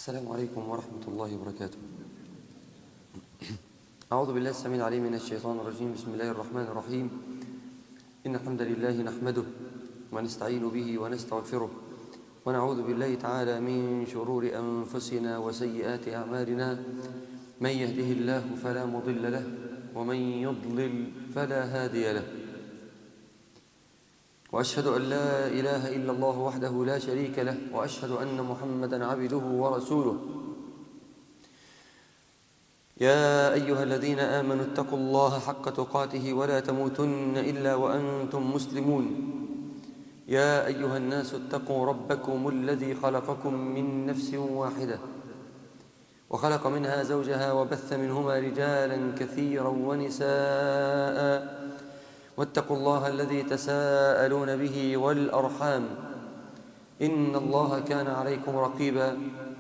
السلام عليكم ورحمة الله وبركاته أعوذ بالله السميع العليم من الشيطان الرجيم بسم الله الرحمن الرحيم إن الحمد لله نحمده ونستعين به ونستغفره ونعوذ بالله تعالى من شرور أنفسنا وسيئات أعمالنا من يهده الله فلا مضل له ومن يضلل فلا هادي له وأشهد أن لا إله إلا الله وحده لا شريك له وأشهد أن محمدا عبده ورسوله يا أيها الذين آمنوا اتقوا الله حق تقاته ولا تموتن إلا وأنتم مسلمون يا أيها الناس اتقوا ربكم الذي خلقكم من نفس واحدة وخلق منها زوجها وبث منهما رجالا كثيرا ونساء واتقوا الله الذي تساءلون به والأرحام إن الله كان عليكم رقيبا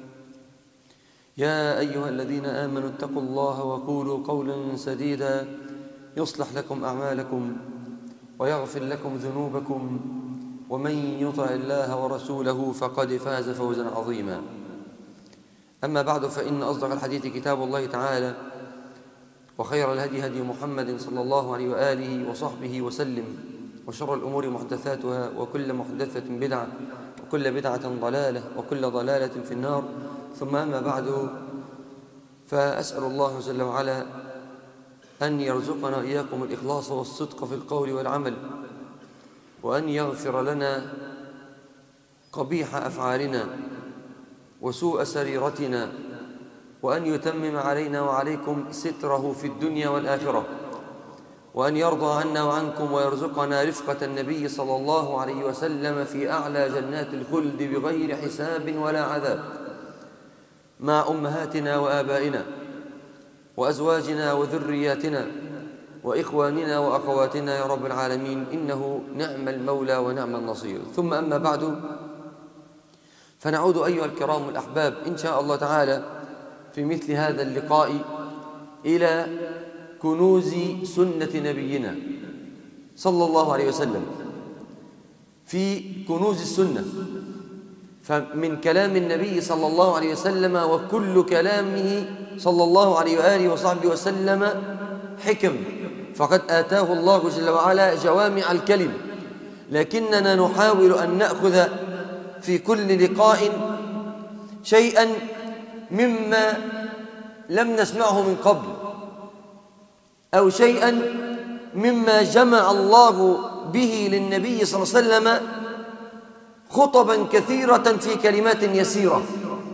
يا أيها الذين آمنوا اتقوا الله وقولوا قولا سديدا يصلح لكم أعمالكم ويغفر لكم ذنوبكم ومن يطع الله ورسوله فقد فاز فوزا عظيما أما بعد فإن أصدق الحديث كتاب الله تعالى وخير الهدي هدي محمد صلى الله عليه وآله وصحبه وسلم وشر الأمور محدثاتها وكل محدثة بدعة وكل بدعة ضلالة وكل ضلالة في النار ثم أما بعد فأسأل الله جل وعلا أن يرزقنا إياكم الإخلاص والصدق في القول والعمل وأن يغفر لنا قبيح أفعالنا وسوء سريرتنا وأن يتمم علينا وعليكم ستره في الدنيا والآخرة وأن يرضى عنا وعنكم ويرزقنا رفقة النبي صلى الله عليه وسلم في أعلى جنات الخلد بغير حساب ولا عذاب مع أمهاتنا وآبائنا وأزواجنا وذرياتنا وإخواننا وأخواتنا يا رب العالمين إنه نعم المولى ونعم النصير ثم أما بعد فنعود أيها الكرام الأحباب إن شاء الله تعالى في مثل هذا اللقاء إلى كنوز سنة نبينا صلى الله عليه وسلم في كنوز السنة فمن كلام النبي صلى الله عليه وسلم وكل كلامه صلى الله عليه وآله وصحبه وسلم حكم فقد آتاه الله جل وعلا جوامع الكلم لكننا نحاول أن نأخذ في كل لقاء شيئا مما لم نسمعه من قبل أو شيئا مما جمع الله به للنبي صلى الله عليه وسلم خطبا كثيرة في كلمات يسيرة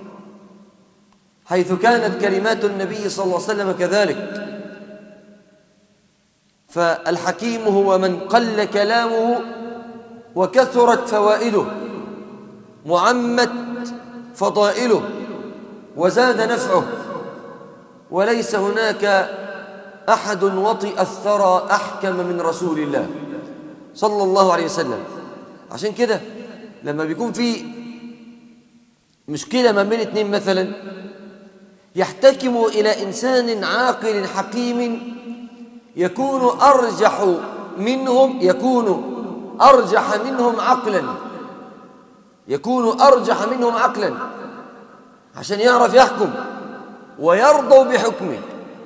حيث كانت كلمات النبي صلى الله عليه وسلم كذلك فالحكيم هو من قل كلامه وكثرت فوائده معمت فضائله وزاد نفعه وليس هناك أحد وطئ الثرى أحكم من رسول الله صلى الله عليه وسلم عشان كده لما بيكون في مشكلة ما بين اتنين مثلا يحتكموا إلى إنسان عاقل حكيم يكون أرجح منهم يكون أرجح منهم عقلا يكون أرجح منهم عقلا عشان يعرف يحكم ويرضوا بحكمه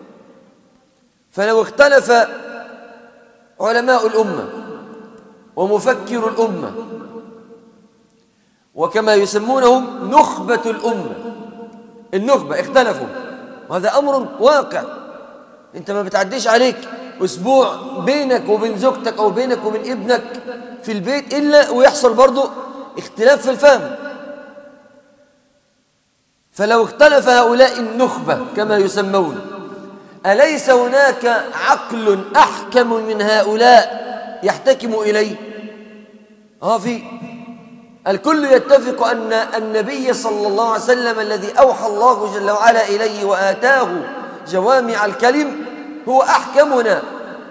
فلو اختلف علماء الأمة ومفكر الأمة وكما يسمونهم نخبة الأمة النخبة اختلفوا وهذا أمر واقع أنت ما بتعديش عليك أسبوع بينك وبين زوجتك أو بينك وبين ابنك في البيت إلا ويحصل برضو اختلاف في الفهم فلو اختلف هؤلاء النخبة كما يسمون أليس هناك عقل أحكم من هؤلاء يحتكم إليه اه في الكل يتفق أن النبي صلى الله عليه وسلم الذي أوحى الله جل وعلا إليه وآتاه جوامع الكلم هو أحكمنا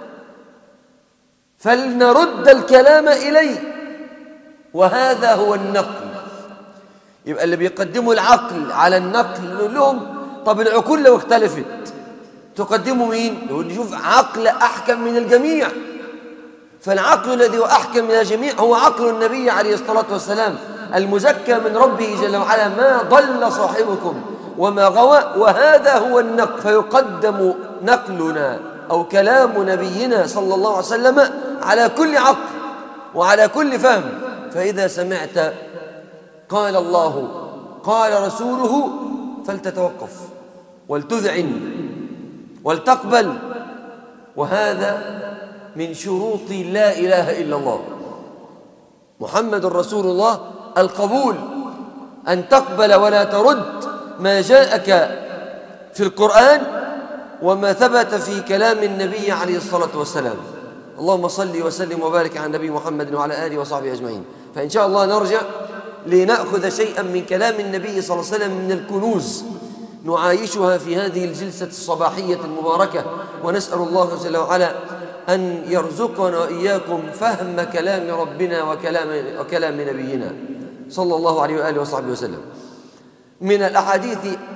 فلنرد الكلام إليه وهذا هو النقل يبقى اللي بيقدموا العقل على النقل نقول لهم طب العقول لو اختلفت تقدموا مين؟ نقول نشوف عقل أحكم من الجميع فالعقل الذي هو أحكم من الجميع هو عقل النبي عليه الصلاة والسلام المزكى من ربه جل وعلا ما ضل صاحبكم وما غوى وهذا هو النقل فيقدم نقلنا أو كلام نبينا صلى الله عليه وسلم على كل عقل وعلى كل فهم فإذا سمعت قال الله قال رسوله فلتتوقف ولتذعن ولتقبل وهذا من شروط لا إله إلا الله محمد رسول الله القبول أن تقبل ولا ترد ما جاءك في القرآن وما ثبت في كلام النبي عليه الصلاة والسلام اللهم صل وسلم وبارك على النبي محمد وعلى آله وصحبه أجمعين فإن شاء الله نرجع لنأخذ شيئا من كلام النبي صلى الله عليه وسلم من الكنوز نعايشها في هذه الجلسة الصباحية المباركة ونسأل الله جل وعلا أن يرزقنا وإياكم فهم كلام ربنا وكلام, وكلام نبينا صلى الله عليه وآله وصحبه وسلم من الأحاديث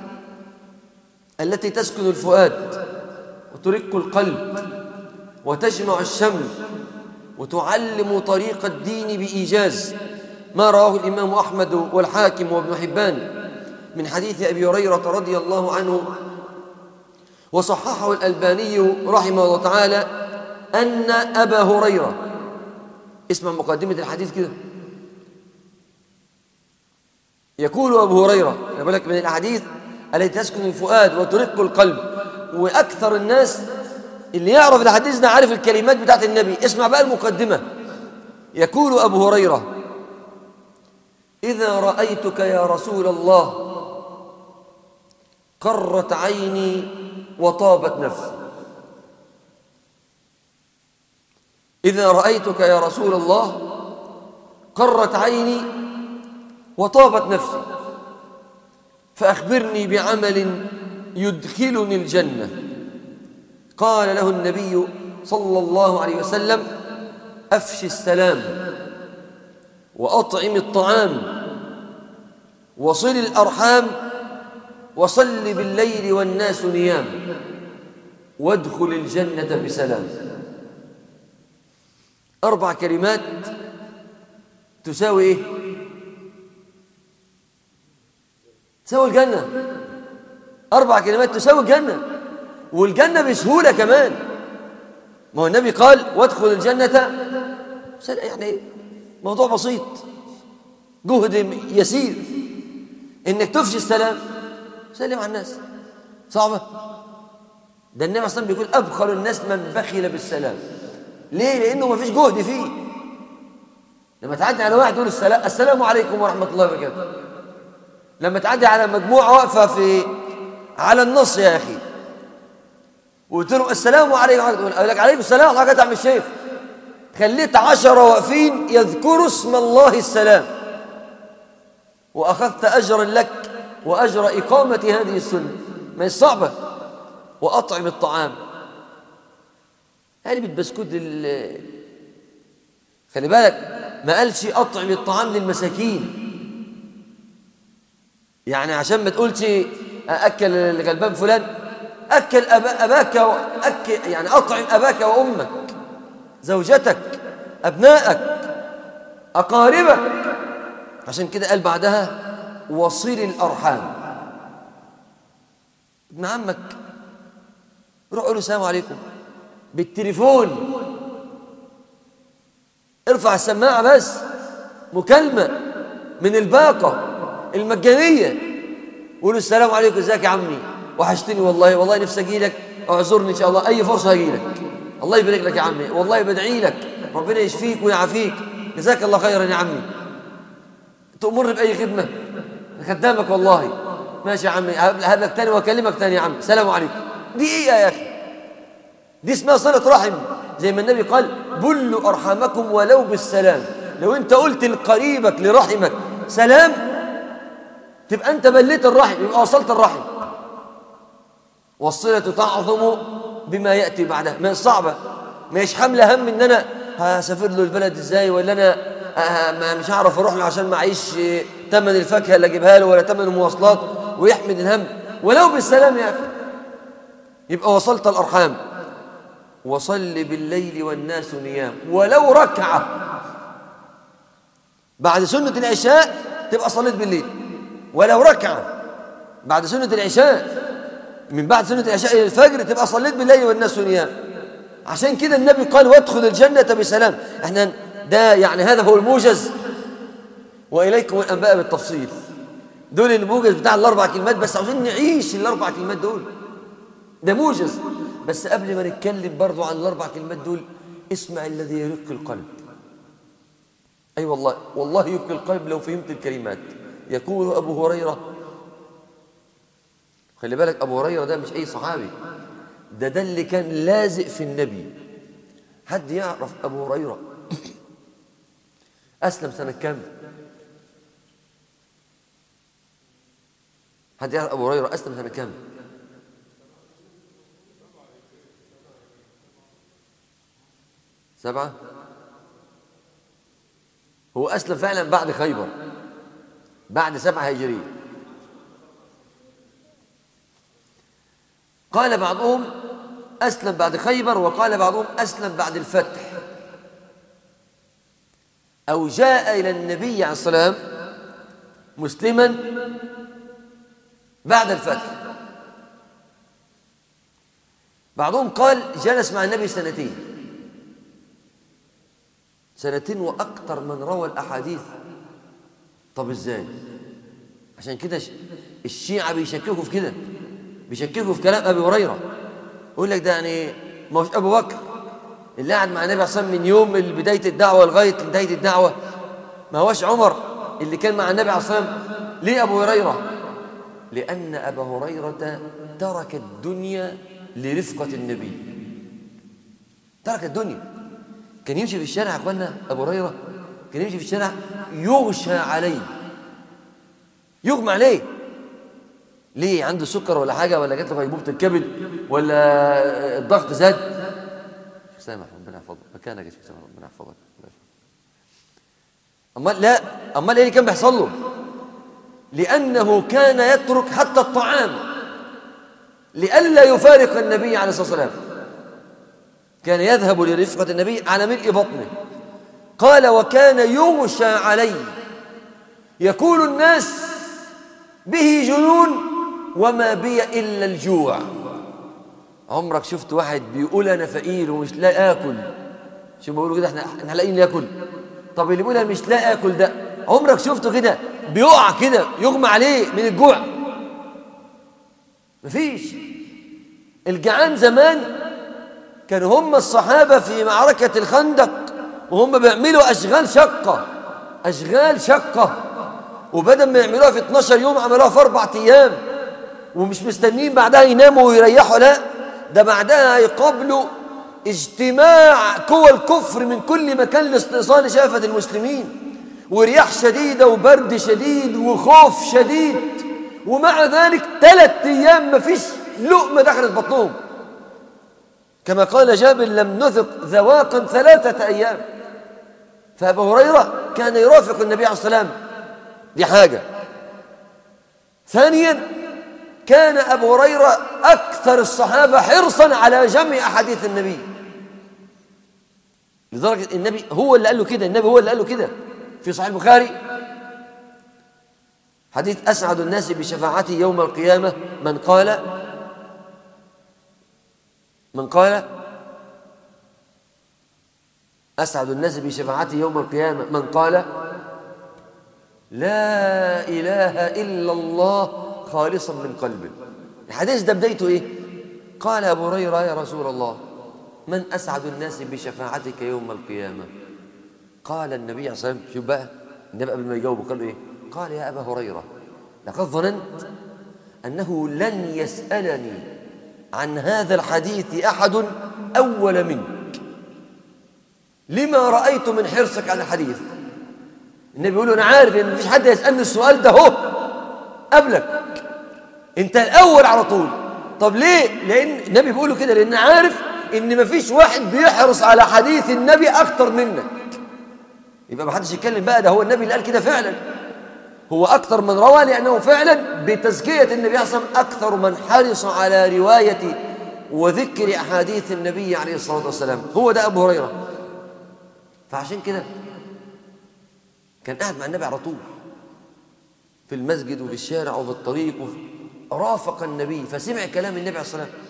التي تسكن الفؤاد وترق القلب وتجمع الشمل وتعلم طريق الدين بإيجاز ما رواه الإمام أحمد والحاكم وابن حبان من حديث أبي هريرة رضي الله عنه وصححه الألباني رحمه الله تعالى أن أبا هريرة اسمع مقدمة الحديث كده يقول أبو هريرة بالك من الأحاديث التي تسكن الفؤاد وترق القلب وأكثر الناس اللي يعرف الحديث ده عارف الكلمات بتاعت النبي اسمع بقى المقدمة يقول أبو هريرة إذا رأيتك يا رسول الله قرت عيني وطابت نفسي إذا رأيتك يا رسول الله قرت عيني وطابت نفسي فأخبرني بعمل يدخلني الجنة قال له النبي صلى الله عليه وسلم أفش السلام وأطعم الطعام وصل الأرحام وصل بالليل والناس نيام وادخل الجنة بسلام أربع كلمات تساوي إيه؟ تساوي الجنة أربع كلمات تساوي الجنة والجنة بسهولة كمان ما هو النبي قال وادخل الجنة يعني موضوع بسيط جهد يسير انك تفشي السلام سلم على الناس صعبة ده النبي اصلا بيقول ابخل الناس من بخل بالسلام ليه لانه ما فيش جهد فيه لما تعدي على واحد تقول السلام السلام عليكم ورحمة الله وبركاته لما تعدي على مجموعة واقفة في على النص يا أخي وقلت له السلام عليكم قال لك عليكم السلام ورحمة الله عم الشيخ خليت عشرة واقفين يذكروا اسم الله السلام وأخذت أجرا لك وأجر إقامة هذه السنة ما هي صعبة وأطعم الطعام علبة بسكوت لل خلي بالك ما قالش أطعم الطعام للمساكين يعني عشان ما تقولش أكل الغلبان فلان أكل أباك وأكل يعني أطعم أباك وأمك زوجتك أبنائك أقاربك عشان كده قال بعدها وصل الأرحام ابن عمك روح قول له السلام عليكم بالتليفون ارفع السماعة بس مكالمة من الباقة المجانية قول السلام عليكم ازيك يا عمي وحشتني والله والله نفسي اجي لك اعذرني ان شاء الله اي فرصه هجي لك الله يبارك لك يا عمي والله بدعي لك ربنا يشفيك ويعافيك جزاك الله خيرا يا عمي تأمر بأي خدمة خدامك والله ماشي يا عمي هب لك تاني واكلمك تاني يا عمي سلام عليكم دي ايه يا اخي دي اسمها صلة رحم زي ما النبي قال بلوا أرحامكم ولو بالسلام لو انت قلت لقريبك لرحمك سلام تبقى انت بليت الرحم يبقى وصلت الرحم والصلة تعظم بما يأتي بعدها ما صعبة مش حاملة هم ان انا هسافر له البلد ازاي ولا انا ما مش هعرف اروح له عشان معيش ثمن الفاكهه اللي اجيبها له ولا ثمن المواصلات ويحمل الهم ولو بالسلام يا اخي يبقى وصلت الارحام وصل بالليل والناس نيام ولو ركعه بعد سنه العشاء تبقى صليت بالليل ولو ركعة بعد سنة العشاء من بعد سنة العشاء إلى الفجر تبقى صليت بالليل والناس نيام عشان كده النبي قال وادخل الجنة بسلام احنا ده يعني هذا هو الموجز وإليكم الأنباء بالتفصيل دول الموجز بتاع الأربع كلمات بس عاوزين نعيش الأربع كلمات دول ده موجز بس قبل ما نتكلم برضو عن الأربع كلمات دول اسمع الذي يرق القلب أي أيوة والله والله يبكي القلب لو فهمت الكلمات يقول أبو هريرة خلي بالك أبو هريرة ده مش أي صحابي ده ده اللي كان لازق في النبي حد يعرف أبو هريرة أسلم سنة كام حد يعرف أبو هريرة أسلم سنة كام سبعة هو أسلم فعلا بعد خيبر بعد سبعة هجرية قال بعضهم أسلم بعد خيبر وقال بعضهم أسلم بعد الفتح أو جاء إلى النبي عليه الصلاة والسلام مسلما بعد الفتح بعضهم قال جلس مع النبي سنتين سنتين وأكثر من روى الأحاديث طب إزاي عشان كده الشيعة بيشككوا في كده بيشككوا في كلام أبي هريرة يقول لك ده يعني ما هوش أبو بكر اللي قعد مع النبي عليه من يوم بداية الدعوة لغاية بداية الدعوة ما هوش عمر اللي كان مع النبي عليه الصلاة ليه أبو هريرة لأن أبا هريرة ترك الدنيا لرفقة النبي ترك الدنيا كان يمشي في الشارع يا اخوانا ابو هريره كان يمشي في الشارع يغشى عليه يغمى عليه ليه عنده سكر ولا حاجه ولا جات له غيبوبه الكبد ولا الضغط زاد سامح ربنا يحفظك مكانك يا شيخ سامح ربنا يحفظك امال لا امال ايه اللي كان بيحصل له لانه كان يترك حتى الطعام لئلا يفارق النبي عليه الصلاه والسلام كان يذهب لرفقة النبي على ملء بطنه قال وكان يغشى عليه يقول الناس به جنون وما بي إلا الجوع عمرك شفت واحد بيقول أنا فقير ومش لا آكل شو بيقولوا كده احنا احنا لاقيين ناكل طب اللي بيقول أنا مش لا آكل ده عمرك شفته كده بيقع كده يغمى عليه من الجوع مفيش الجعان زمان كانوا هم الصحابة في معركة الخندق وهم بيعملوا أشغال شقة أشغال شقة وبدل ما يعملوها في 12 يوم عملوها في أربع أيام ومش مستنين بعدها يناموا ويريحوا لا ده بعدها يقابلوا اجتماع قوى الكفر من كل مكان لاستئصال شافة المسلمين ورياح شديدة وبرد شديد وخوف شديد ومع ذلك ثلاث أيام ما فيش لقمة دخلت بطنهم كما قال جابر لم نذق ذواقا ثلاثة أيام فأبو هريرة كان يرافق النبي عليه الصلاة والسلام دي حاجة ثانيا كان أبو هريرة أكثر الصحابة حرصا على جمع أحاديث النبي لدرجة النبي هو اللي قال له كده النبي هو اللي قال له كده في صحيح البخاري حديث أسعد الناس بشفاعتي يوم القيامة من قال من قال أسعد الناس بشفاعته يوم القيامة من قال لا إله إلا الله خالصا من قلبه الحديث ده بدايته إيه قال أبو هريرة يا رسول الله من أسعد الناس بشفاعتك يوم القيامة قال النبي عليه الصلاة والسلام شوف بقى النبي قبل ما يجاوب قال له إيه قال يا أبا هريرة لقد ظننت أنه لن يسألني عن هذا الحديث أحد أول منك لما رأيت من حرصك على الحديث النبي يقول أنا عارف إن مفيش حد يسألني السؤال ده هو قبلك أنت الأول على طول طب ليه؟ لأن النبي بيقول كده لأن عارف إن مفيش واحد بيحرص على حديث النبي أكتر منك يبقى ما حدش يتكلم بقى ده هو النبي اللي قال كده فعلا هو أكثر من روى لأنه فعلا بتزكية النبي صلى الله عليه وسلم أكثر من حرص على رواية وذكر أحاديث النبي عليه الصلاة والسلام هو ده أبو هريرة فعشان كده كان قاعد مع النبي على طول في المسجد وفي الشارع وفي الطريق وفي رافق النبي فسمع كلام النبي عليه الصلاة والسلام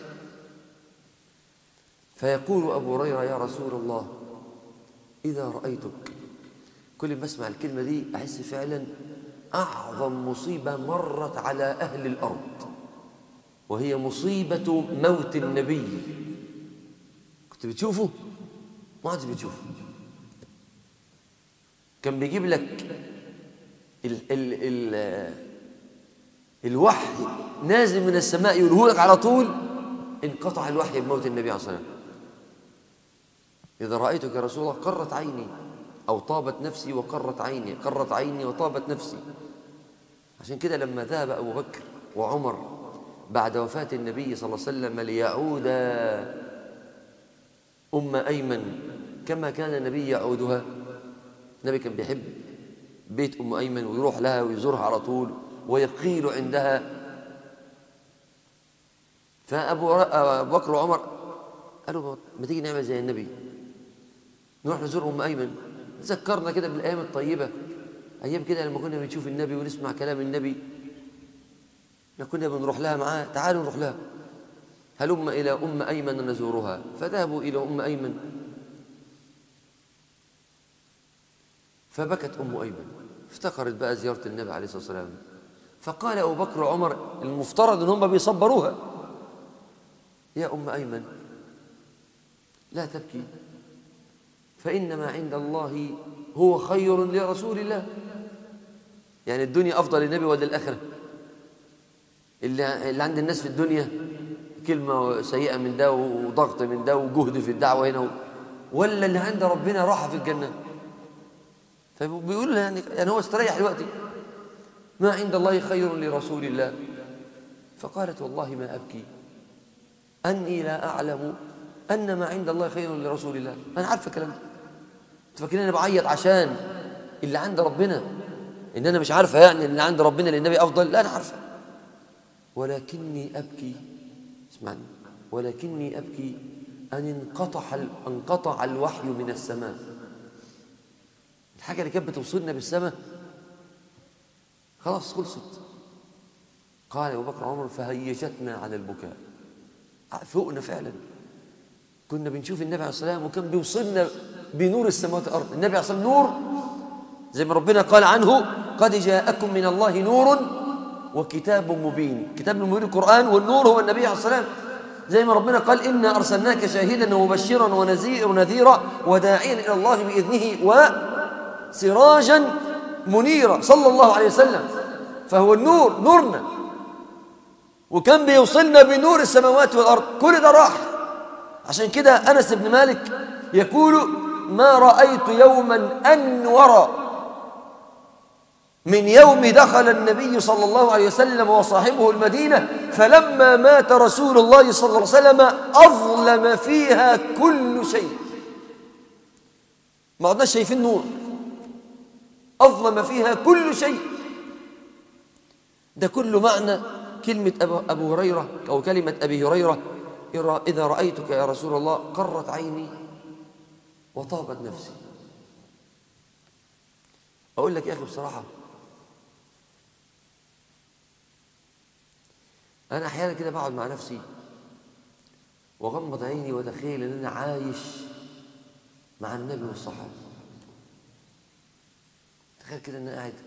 فيقول أبو هريرة يا رسول الله إذا رأيتك كل ما أسمع الكلمة دي أحس فعلا أعظم مصيبة مرت على أهل الأرض وهي مصيبة موت النبي كنت بتشوفه؟ ما عادش بتشوفه كان بيجيب لك ال ال ال الوحي نازل من السماء يقوله لك على طول انقطع الوحي بموت النبي عليه الصلاة والسلام إذا رأيتك يا رسول الله قرت عيني أو طابت نفسي وقرت عيني قرت عيني وطابت نفسي عشان كده لما ذهب أبو بكر وعمر بعد وفاة النبي صلى الله عليه وسلم ليعود أم أيمن كما كان النبي يعودها النبي كان بيحب بيت أم أيمن ويروح لها ويزورها على طول ويقيل عندها فأبو بكر وعمر قالوا ما تيجي نعمل زي النبي نروح نزور أم أيمن تذكرنا كده بالأيام الطيبة أيام كده لما كنا بنشوف النبي ونسمع كلام النبي كنا بنروح لها معاه تعالوا نروح لها هلم إلى أم أيمن نزورها فذهبوا إلى أم أيمن فبكت أم أيمن افتكرت بقى زيارة النبي عليه الصلاة والسلام فقال أبو بكر وعمر المفترض أن هم بيصبروها يا أم أيمن لا تبكي فإنما عند الله هو خير لرسول الله يعني الدنيا أفضل للنبي ولا الآخرة اللي, اللي عند الناس في الدنيا كلمة سيئة من ده وضغط من ده وجهد في الدعوة هنا ولا اللي عند ربنا راحة في الجنة فبيقول يعني يعني هو استريح دلوقتي ما عند الله خير لرسول الله فقالت والله ما أبكي أني لا أعلم أن ما عند الله خير لرسول الله أنا عارفة الكلام ده فاكرين أنا بعيط عشان اللي عند ربنا إن أنا مش عارفة يعني اللي عند ربنا للنبي أفضل لا أنا عارفة ولكني أبكي اسمعني ولكني أبكي أن انقطع انقطع الوحي من السماء الحاجة اللي كانت بتوصلنا بالسماء خلاص خلصت قال أبو بكر عمر فهيجتنا على البكاء فوقنا فعلا كنا بنشوف النبي عليه الصلاة والسلام وكان بيوصلنا بنور السماوات والأرض النبي عليه الصلاة والسلام نور زي ما ربنا قال عنه قد جاءكم من الله نور وكتاب مبين كتاب مبين القرآن والنور هو النبي عليه الصلاة والسلام زي ما ربنا قال إنا أرسلناك شاهدا ومبشرا ونذيرا وداعيا إلى الله بإذنه وسراجا منيرا صلى الله عليه وسلم فهو النور نورنا وكان بيوصلنا بنور السماوات والأرض كل ده راح عشان كده أنس بن مالك يقول ما رأيت يوما أنور من يوم دخل النبي صلى الله عليه وسلم وصاحبه المدينة فلما مات رسول الله صلى الله عليه وسلم أظلم فيها كل شيء ما عدناش شايفين نور أظلم فيها كل شيء ده كل معنى كلمة أبو هريرة أو كلمة أبي هريرة إذا رأيتك يا رسول الله قرت عيني وطابت نفسي أقول لك يا أخي بصراحة أنا أحيانا كده بقعد مع نفسي وأغمض عيني وأتخيل إن أنا عايش مع النبي والصحابة تخيل كده إن أنا قاعد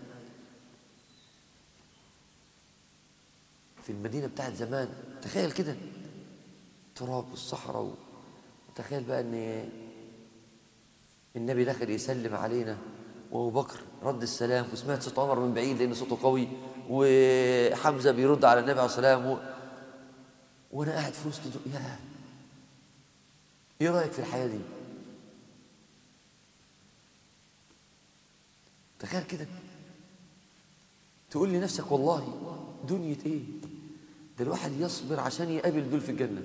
في المدينة بتاعت زمان تخيل كده تراب والصحراء وتخيل بقى إن النبي دخل يسلم علينا وابو بكر رد السلام وسمعت صوت عمر من بعيد لان صوته قوي وحمزه بيرد على النبي عليه الصلاه والسلام و... وانا قاعد في وسط دو... يا ايه رايك في الحياه دي تخيل كده تقول لنفسك والله دنيا ايه ده الواحد يصبر عشان يقابل دول في الجنه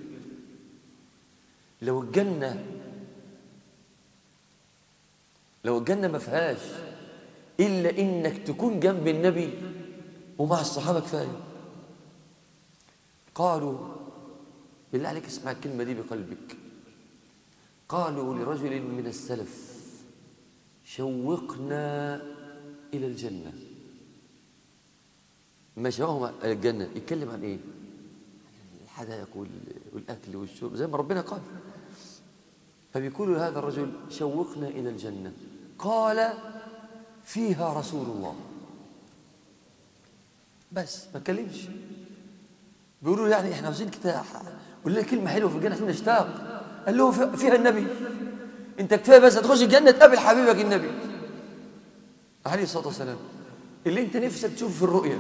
لو الجنه لو الجنة ما فيهاش إلا إنك تكون جنب النبي ومع الصحابة كفاية قالوا بالله عليك اسمع الكلمة دي بقلبك قالوا لرجل من السلف شوقنا إلى الجنة ماشي هو الجنة يتكلم عن إيه؟ الحدائق والأكل والشرب زي ما ربنا قال فبيقول هذا الرجل شوقنا إلى الجنة قال فيها رسول الله بس ما اتكلمش بيقولوا يعني احنا عاوزين كده قول لنا كلمه حلوه في الجنه عشان نشتاق قال له فيها النبي انت كفايه بس هتخش الجنه تقابل حبيبك النبي عليه الصلاه والسلام اللي انت نفسك تشوفه في الرؤيه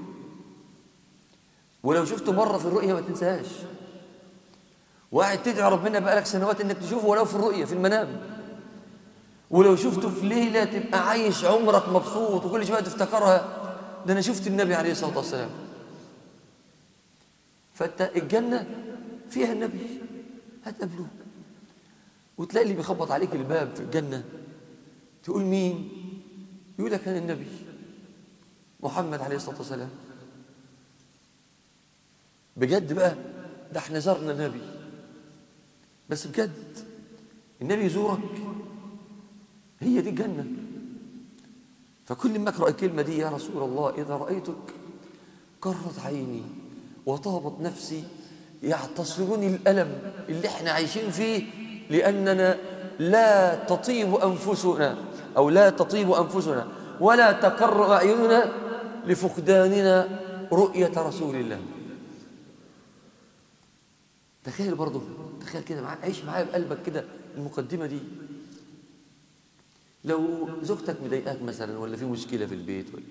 ولو شفته مره في الرؤيه ما تنساهاش وقاعد تدعي ربنا بقالك سنوات انك تشوفه ولو في الرؤيه في المنام ولو شفته في ليله تبقى عايش عمرك مبسوط وكل شويه تفتكرها ده انا شفت النبي عليه الصلاه والسلام فانت الجنه فيها النبي هتقابلوه وتلاقي اللي بيخبط عليك الباب في الجنه تقول مين يقول لك انا النبي محمد عليه الصلاه والسلام بجد بقى ده احنا زرنا النبي بس بجد النبي يزورك هي دي الجنه فكل ما اقرا الكلمه دي يا رسول الله اذا رايتك قرت عيني وطابت نفسي يعتصرني الالم اللي احنا عايشين فيه لاننا لا تطيب انفسنا او لا تطيب انفسنا ولا تقر اعيننا لفقداننا رؤيه رسول الله تخيل برضه تخيل كده معايا عيش معايا بقلبك كده المقدمه دي لو زوجتك مضايقاك مثلا ولا في مشكله في البيت ولا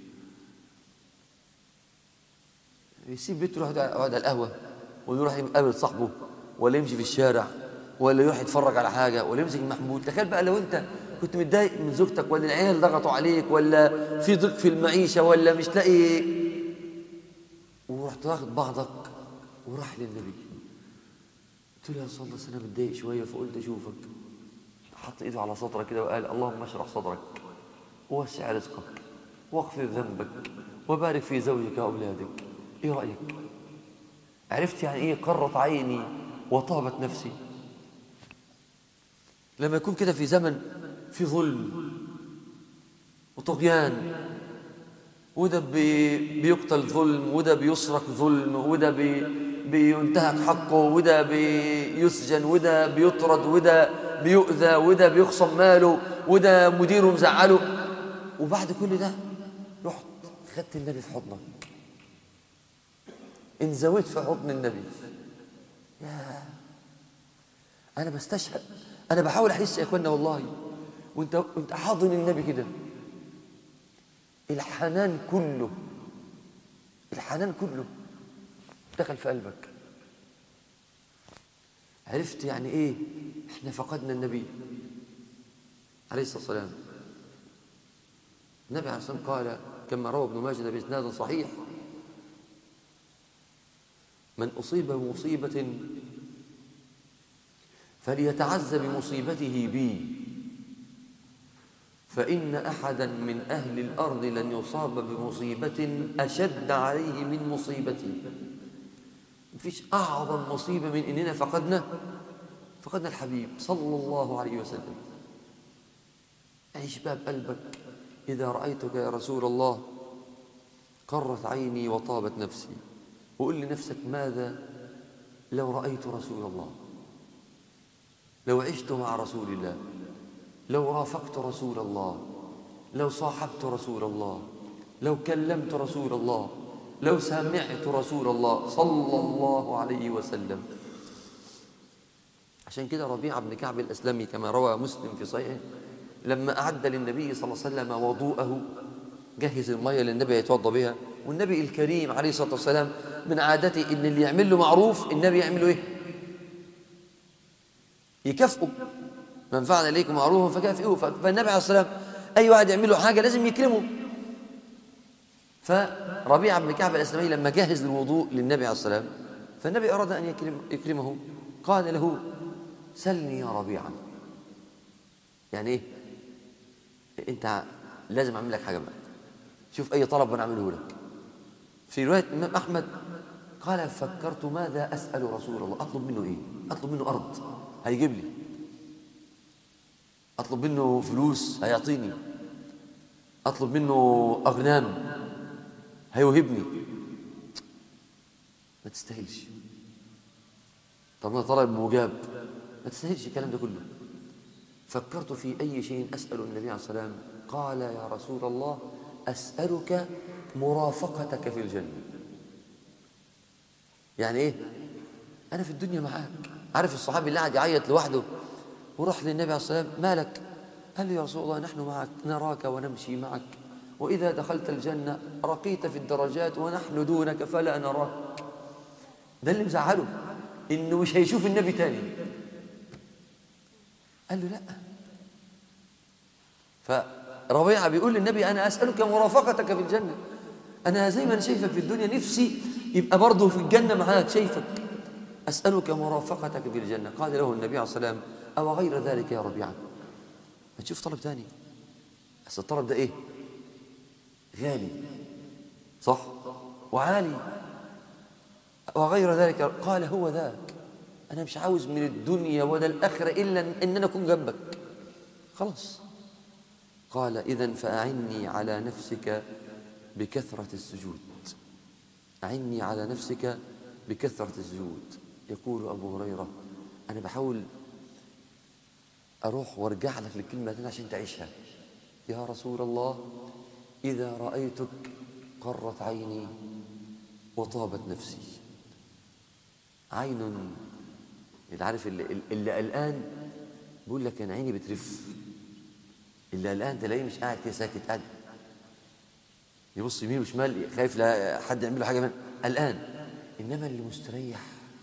يسيب بيته يروح يقعد على القهوه ولا يروح يقابل صاحبه ولا يمشي في الشارع ولا يروح يتفرج على حاجه ولا يمسك محمود تخيل بقى لو انت كنت متضايق من زوجتك ولا العيال ضغطوا عليك ولا في ضيق في المعيشه ولا مش لاقي ورحت واخد بعضك وراح للنبي قلت له يا رسول الله انا متضايق شويه فقلت اشوفك حط ايده على صدرك كده وقال اللهم اشرح صدرك ووسع رزقك واغفر ذنبك وبارك في زوجك واولادك ايه رايك عرفت يعني ايه قرت عيني وطابت نفسي لما يكون كده في زمن في ظلم وطغيان وده بي بيقتل ظلم وده بيسرق ظلم وده بي بينتهك حقه وده بيسجن وده بيطرد وده بيؤذى وده بيخصم ماله وده مديره مزعله وبعد كل ده رحت خدت النبي في حضنك انزويت في حضن النبي يا انا بستشهد انا بحاول احس يا اخوانا والله وانت وانت حاضن النبي كده الحنان كله الحنان كله دخل في قلبك عرفت يعني ايه احنا فقدنا النبي عليه الصلاه والسلام النبي عليه الصلاه والسلام قال كما روى ابن ماجه باسناد صحيح من اصيب بمصيبه فليتعز بمصيبته بي فإن أحدا من أهل الأرض لن يصاب بمصيبة أشد عليه من مصيبتي مفيش أعظم مصيبة من إننا فقدنا فقدنا الحبيب صلى الله عليه وسلم عيش باب قلبك إذا رأيتك يا رسول الله قرت عيني وطابت نفسي وقل لنفسك ماذا لو رأيت رسول الله لو عشت مع رسول الله لو رافقت رسول الله لو صاحبت رسول الله لو كلمت رسول الله لو سمعت رسول الله صلى الله عليه وسلم عشان كده ربيعة بن كعب الأسلمي كما روى مسلم في صحيحه لما أعد للنبي صلى الله عليه وسلم وضوءه جهز المية اللي النبي يتوضى بها والنبي الكريم عليه الصلاة والسلام من عادته إن اللي يعمل له معروف النبي يعمل له إيه؟ يكافئه من فعل إليكم معروفا فكافئوه فالنبي عليه الصلاة والسلام أي واحد يعمل له حاجة لازم يكرمه فربيعة بن كعب الأسلمي لما جهز الوضوء للنبي عليه الصلاة والسلام فالنبي أراد أن يكرم يكرمه قال له سلني يا ربيعة يعني إيه أنت لازم أعمل لك حاجة بقى شوف أي طلب أنا أعمله لك في رواية الإمام أحمد قال فكرت ماذا أسأل رسول الله أطلب منه إيه أطلب منه أرض هيجيب لي أطلب منه فلوس هيعطيني أطلب منه أغنام هيوهبني ما تستاهلش طب انا طلب مجاب ما تستاهلش الكلام ده كله فكرت في اي شيء اسال النبي عليه الصلاه والسلام قال يا رسول الله اسالك مرافقتك في الجنه يعني ايه انا في الدنيا معاك عارف الصحابي اللي قاعد يعيط لوحده وراح للنبي عليه الصلاه والسلام مالك قال لي يا رسول الله نحن معك نراك ونمشي معك واذا دخلت الجنه رقيت في الدرجات ونحن دونك فلا نراك ده اللي مزعله انه مش هيشوف النبي تاني قال له لا فربيعه بيقول للنبي انا اسالك مرافقتك في الجنه انا زي ما انا شايفك في الدنيا نفسي يبقى برضه في الجنه معاك شايفك اسالك مرافقتك في الجنه قال له النبي عليه الصلاه والسلام او غير ذلك يا ربيعه ما تشوف طلب تاني بس الطلب ده ايه غالي صح وعالي وغير ذلك قال هو ذاك أنا مش عاوز من الدنيا ولا الآخرة إلا إن أنا أكون جنبك خلاص قال إذا فأعني على نفسك بكثرة السجود أعني على نفسك بكثرة السجود يقول أبو هريرة أنا بحاول أروح وارجع لك للكلمة دي عشان تعيشها يا رسول الله إذا رأيتك قرت عيني وطابت نفسي عين اللي عارف اللي, اللي قلقان بيقول لك انا عيني بترف اللي قلقان تلاقيه مش قاعد كده ساكت قاعد يبص يمين وشمال خايف لا حد يعمل له حاجه من قلقان انما اللي مستريح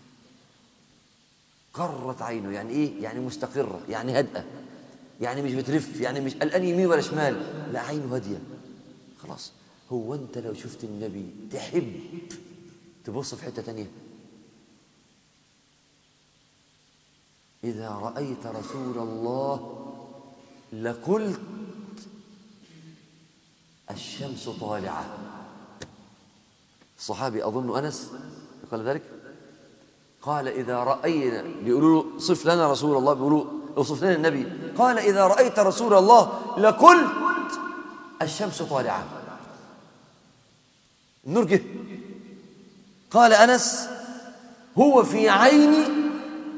قرت عينه يعني ايه يعني مستقره يعني هادئه يعني مش بترف يعني مش قلقان يمين ولا شمال لا عينه هاديه خلاص هو انت لو شفت النبي تحب تبص في حته تانيه إذا رأيت رسول الله لقلت الشمس طالعة الصحابي أظن أنس قال ذلك قال إذا رأينا بيقولوا له صف لنا رسول الله بيقولوا اوصف لنا النبي قال إذا رأيت رسول الله لقلت الشمس طالعة النور جه قال أنس هو في عيني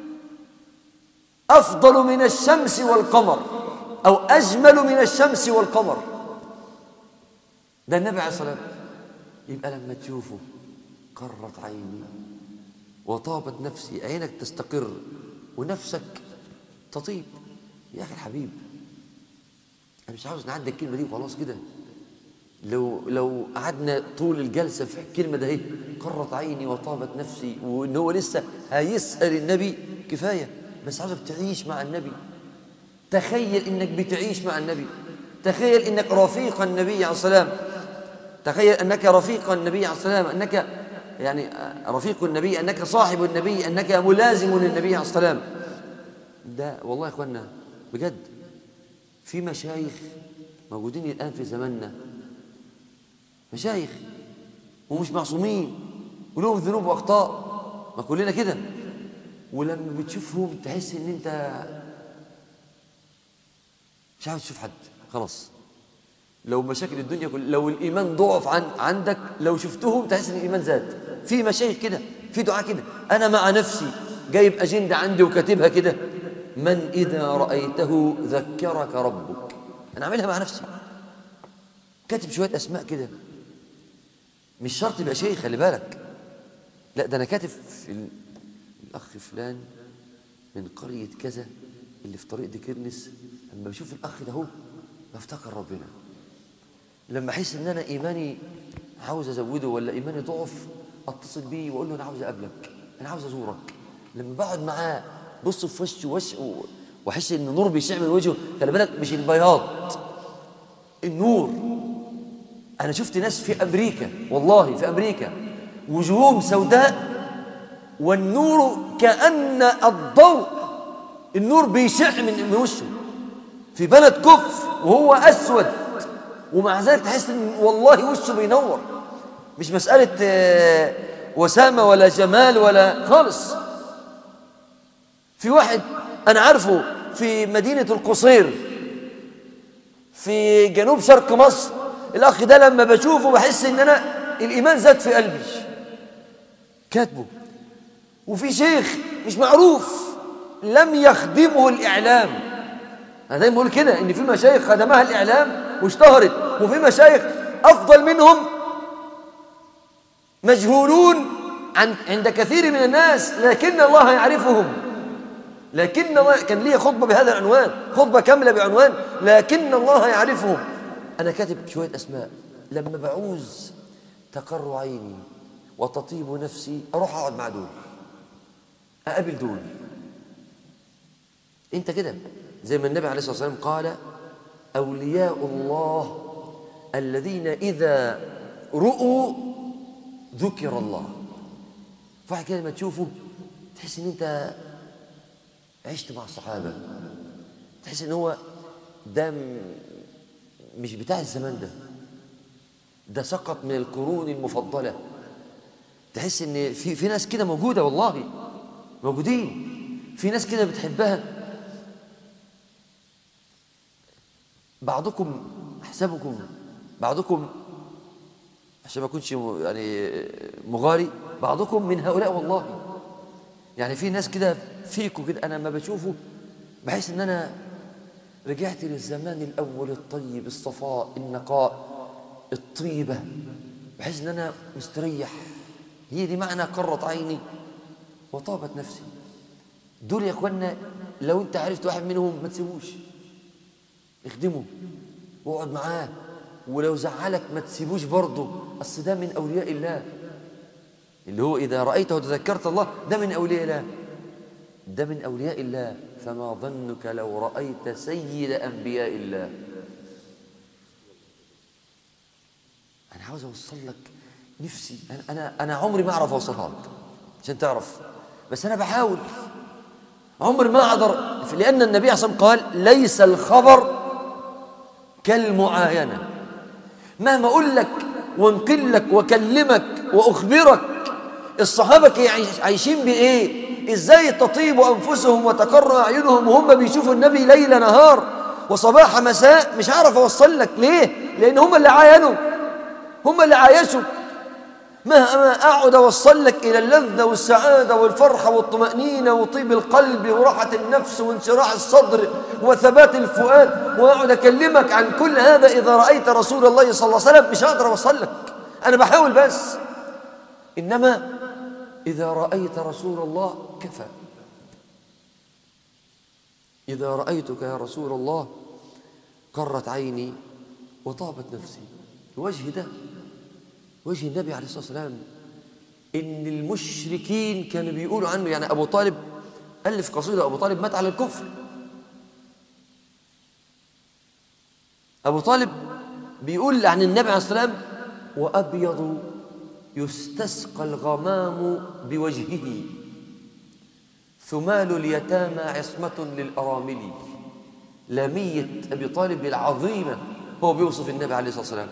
أفضل من الشمس والقمر أو أجمل من الشمس والقمر ده النبي عليه الصلاة والسلام يبقى لما تشوفه قرت عيني وطابت نفسي عينك تستقر ونفسك تطيب يا أخي الحبيب أنا مش عاوز نعدي الكلمة دي وخلاص كده لو لو قعدنا طول الجلسة في الكلمة ده اهي قرت عيني وطابت نفسي وإن هو لسه هيسأل النبي كفاية بس عاوزك تعيش مع النبي تخيل انك بتعيش مع النبي تخيل انك رفيق النبي عليه السلام تخيل انك رفيق النبي عليه السلام انك يعني رفيق النبي انك صاحب النبي انك ملازم للنبي عليه السلام ده والله يا اخوانا بجد في مشايخ موجودين الان في زماننا مشايخ ومش معصومين ولهم ذنوب واخطاء ما كلنا كده ولما بتشوفهم تحس ان انت مش عاوز تشوف حد خلاص لو مشاكل الدنيا كل لو الايمان ضعف عن عندك لو شفتهم تحس ان الايمان زاد في مشايخ كده في دعاء كده انا مع نفسي جايب اجنده عندي وكاتبها كده من اذا رايته ذكرك ربك انا عاملها مع نفسي كاتب شويه اسماء كده مش شرط يبقى شيخ خلي بالك لا ده انا كاتب في الأخ فلان من قرية كذا اللي في طريق ديكرنس لما بشوف الأخ ده هو بفتكر ربنا لما أحس إن أنا إيماني عاوز أزوده ولا إيماني ضعف أتصل بيه وأقول له أنا عاوز أقابلك أنا عاوز أزورك لما بقعد معاه بص في وشه وش وأحس إن النور بيشع من وجهه خلي بالك مش البياض النور أنا شفت ناس في أمريكا والله في أمريكا وجوههم سوداء والنور كأن الضوء النور بيشع من وشه في بلد كفر وهو أسود ومع ذلك تحس ان والله وشه بينور مش مسألة وسامة ولا جمال ولا خالص في واحد أنا عارفه في مدينة القصير في جنوب شرق مصر الأخ ده لما بشوفه بحس إن أنا الإيمان زاد في قلبي كاتبه وفي شيخ مش معروف لم يخدمه الإعلام أنا دايما بقول كده إن في مشايخ خدمها الإعلام واشتهرت وفي مشايخ أفضل منهم مجهولون عن عند كثير من الناس لكن الله يعرفهم لكن الله كان لي خطبة بهذا العنوان خطبة كاملة بعنوان لكن الله يعرفهم أنا كاتب شوية أسماء لما بعوز تقر عيني وتطيب نفسي أروح أقعد مع دول أقابل دول أنت كده زي ما النبي عليه الصلاة والسلام قال أولياء الله الذين إذا رؤوا ذكر الله فواحد كده لما تشوفه تحس ان انت عشت مع الصحابة تحس ان هو ده م- مش بتاع الزمان ده ده سقط من القرون المفضلة تحس ان في في ناس كده موجودة والله موجودين في ناس كده بتحبها بعضكم احسبكم بعضكم عشان ما اكونش م- يعني مغاري بعضكم من هؤلاء والله يعني في ناس كده فيكم كده انا ما بشوفه بحس ان انا رجعت للزمان الاول الطيب الصفاء النقاء الطيبه بحس ان انا مستريح هي دي معنى قرت عيني وطابت نفسي دول يا اخوانا لو انت عرفت واحد منهم ما تسيبوش اخدمه واقعد معاه ولو زعلك ما تسيبوش برضه اصل ده من اولياء الله اللي هو اذا رايته تذكرت الله ده من اولياء الله ده من اولياء الله فما ظنك لو رايت سيد انبياء الله انا عاوز اوصل لك نفسي انا انا انا عمري ما اعرف اوصلها لك عشان تعرف بس انا بحاول عمري ما اقدر لان النبي صلى الله عليه وسلم قال ليس الخبر كالمعاينه مهما اقول لك وانقل لك واكلمك واخبرك الصحابه كانوا عايش- عايشين بايه ازاي تطيب انفسهم وتقر اعينهم وهم بيشوفوا النبي ليل نهار وصباح مساء مش هعرف اوصل لك ليه لان هم اللي عاينوا هم اللي عايشوا مهما اقعد اوصل لك الى اللذه والسعاده والفرحه والطمانينه وطيب القلب وراحه النفس وانشراح الصدر وثبات الفؤاد واقعد اكلمك عن كل هذا اذا رايت رسول الله صلى الله عليه وسلم مش هقدر اوصل لك انا بحاول بس انما اذا رايت رسول الله كفى اذا رايتك يا رسول الله قرت عيني وطابت نفسي الوجه ده وجه النبي عليه الصلاة والسلام إن المشركين كانوا بيقولوا عنه يعني أبو طالب ألف قصيدة أبو طالب مات على الكفر أبو طالب بيقول عن النبي عليه الصلاة والسلام وأبيض يستسقى الغمام بوجهه ثمال اليتامى عصمة للأرامل لامية أبي طالب العظيمة هو بيوصف النبي عليه الصلاة والسلام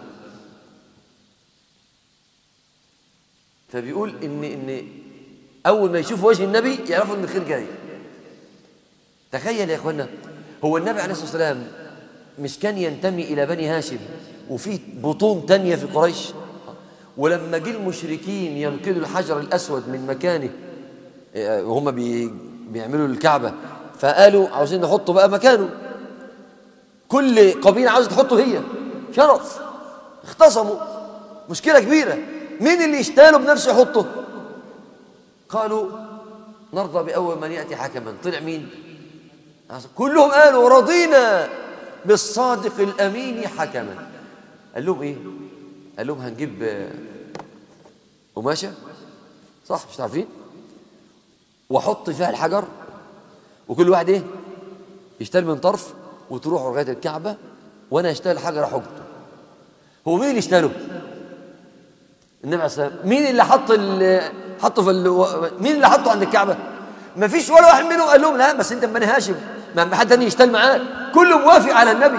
فبيقول ان ان اول ما يشوف وجه النبي يعرفوا ان الخير جاي تخيل يا اخوانا هو النبي عليه الصلاه والسلام مش كان ينتمي الى بني هاشم وفي بطون تانية في قريش ولما جه المشركين ينقلوا الحجر الاسود من مكانه آه، وهم بي بيعملوا الكعبه فقالوا عاوزين نحطه بقى مكانه كل قبيله عاوزه تحطه هي شرف اختصموا مشكله كبيره مين اللي يشتاله بنفسه يحطه قالوا نرضى باول من ياتي حكما طلع مين كلهم قالوا رضينا بالصادق الامين حكما قال لهم ايه قال لهم هنجيب آه، قماشه صح مش عارفين واحط فيها الحجر وكل واحد ايه يشتري من طرف وتروحوا لغايه الكعبه وانا اشتري الحجر احطه هو مين اللي اشتريه النبي عليه الصلاه والسلام مين اللي حط ال- حطه في ال- مين اللي حطه عند الكعبه ما فيش ولا واحد منهم قال لهم لا بس انت من بني هاشم ما حد تاني يشتغل معاه كله موافق على النبي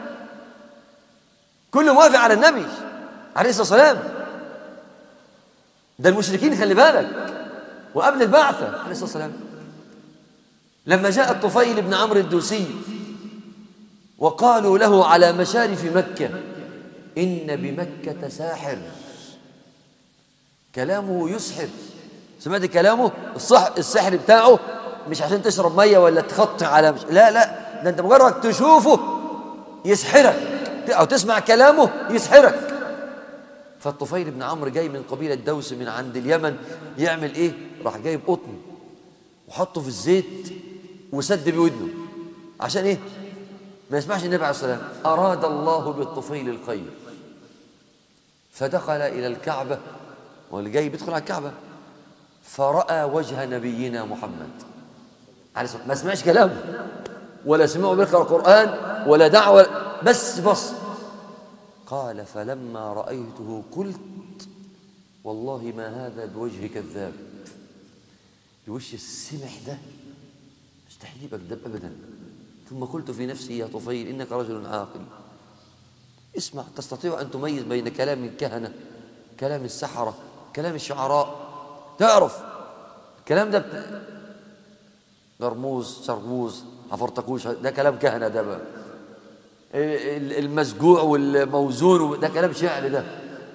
كله موافق على النبي عليه الصلاه والسلام ده المشركين خلي بالك وقبل البعثه عليه الصلاه والسلام لما جاء الطفيل بن عمرو الدوسي وقالوا له على مشارف مكه ان بمكه ساحر كلامه يسحر سمعت كلامه الصح السحر بتاعه مش عشان تشرب ميه ولا تخطي على مش لا لا ده انت مجرد تشوفه يسحرك او تسمع كلامه يسحرك فالطفيل بن عمرو جاي من قبيله دوس من عند اليمن يعمل ايه راح جايب قطن وحطه في الزيت وسد بودنه عشان ايه ما يسمعش النبي عليه الصلاه والسلام اراد الله بالطفيل الخير فدخل الى الكعبه واللي جاي بيدخل على الكعبه فراى وجه نبينا محمد عليه الصلاه ما سمعش كلامه ولا سمعه بيقرا القران ولا دعوه بس بص قال فلما رايته قلت والله ما هذا بوجه كذاب الوش السمح ده مستحيل يبقى كذاب ابدا ثم قلت في نفسي يا طفيل انك رجل عاقل اسمع تستطيع ان تميز بين كلام الكهنه كلام السحره كلام الشعراء تعرف الكلام ده بت... جرموز شرموز عفرتكوش ده كلام كهنه ده بقى المسجوع والموزون ده كلام شعر ده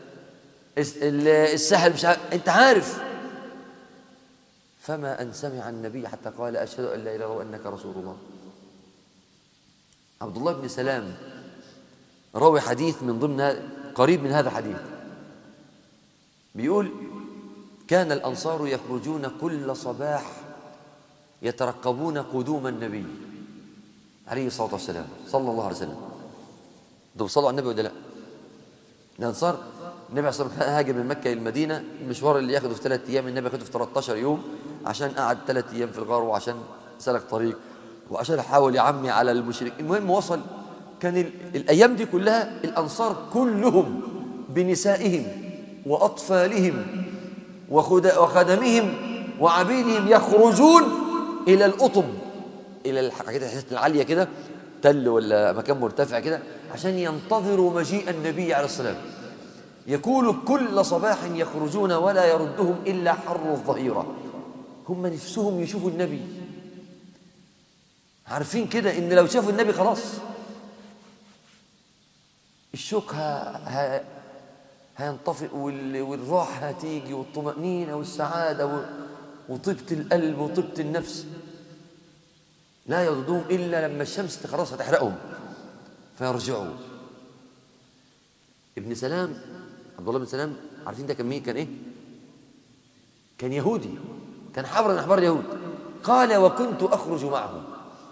السحر مش عارف انت عارف فما ان سمع النبي حتى قال اشهد ان لا اله الا الله وانك رسول الله عبد الله بن سلام روي حديث من ضمن قريب من هذا الحديث بيقول كان الانصار يخرجون كل صباح يترقبون قدوم النبي عليه الصلاه والسلام صلى الله عليه وسلم دول بيصلوا على النبي ولا لا الانصار النبي عليه الصلاه والسلام هاجر من مكه الى المدينه المشوار اللي ياخده في ثلاث ايام النبي ياخده في 13 يوم عشان قعد ثلاث ايام في الغار وعشان سلك طريق وعشان حاول يعمي على المشرك المهم وصل كان ال... الايام دي كلها الانصار كلهم بنسائهم واطفالهم وخد... وخدمهم وعبيدهم يخرجون الى القطب الى الحاجات العاليه كده تل ولا مكان مرتفع كده عشان ينتظروا مجيء النبي عليه الصلاة والسلام يقول كل صباح يخرجون ولا يردهم إلا حر الظهيرة هم نفسهم يشوفوا النبي عارفين كده إن لو شافوا النبي خلاص الشوك ها هينطفئ والراحة هتيجي والطمأنينة والسعادة وطيبة القلب وطيبة النفس لا يردهم إلا لما الشمس خلاص هتحرقهم فيرجعوا ابن سلام عبد الله بن سلام عارفين ده كان مين كان ايه كان يهودي كان حبر من احبار اليهود قال وكنت اخرج معه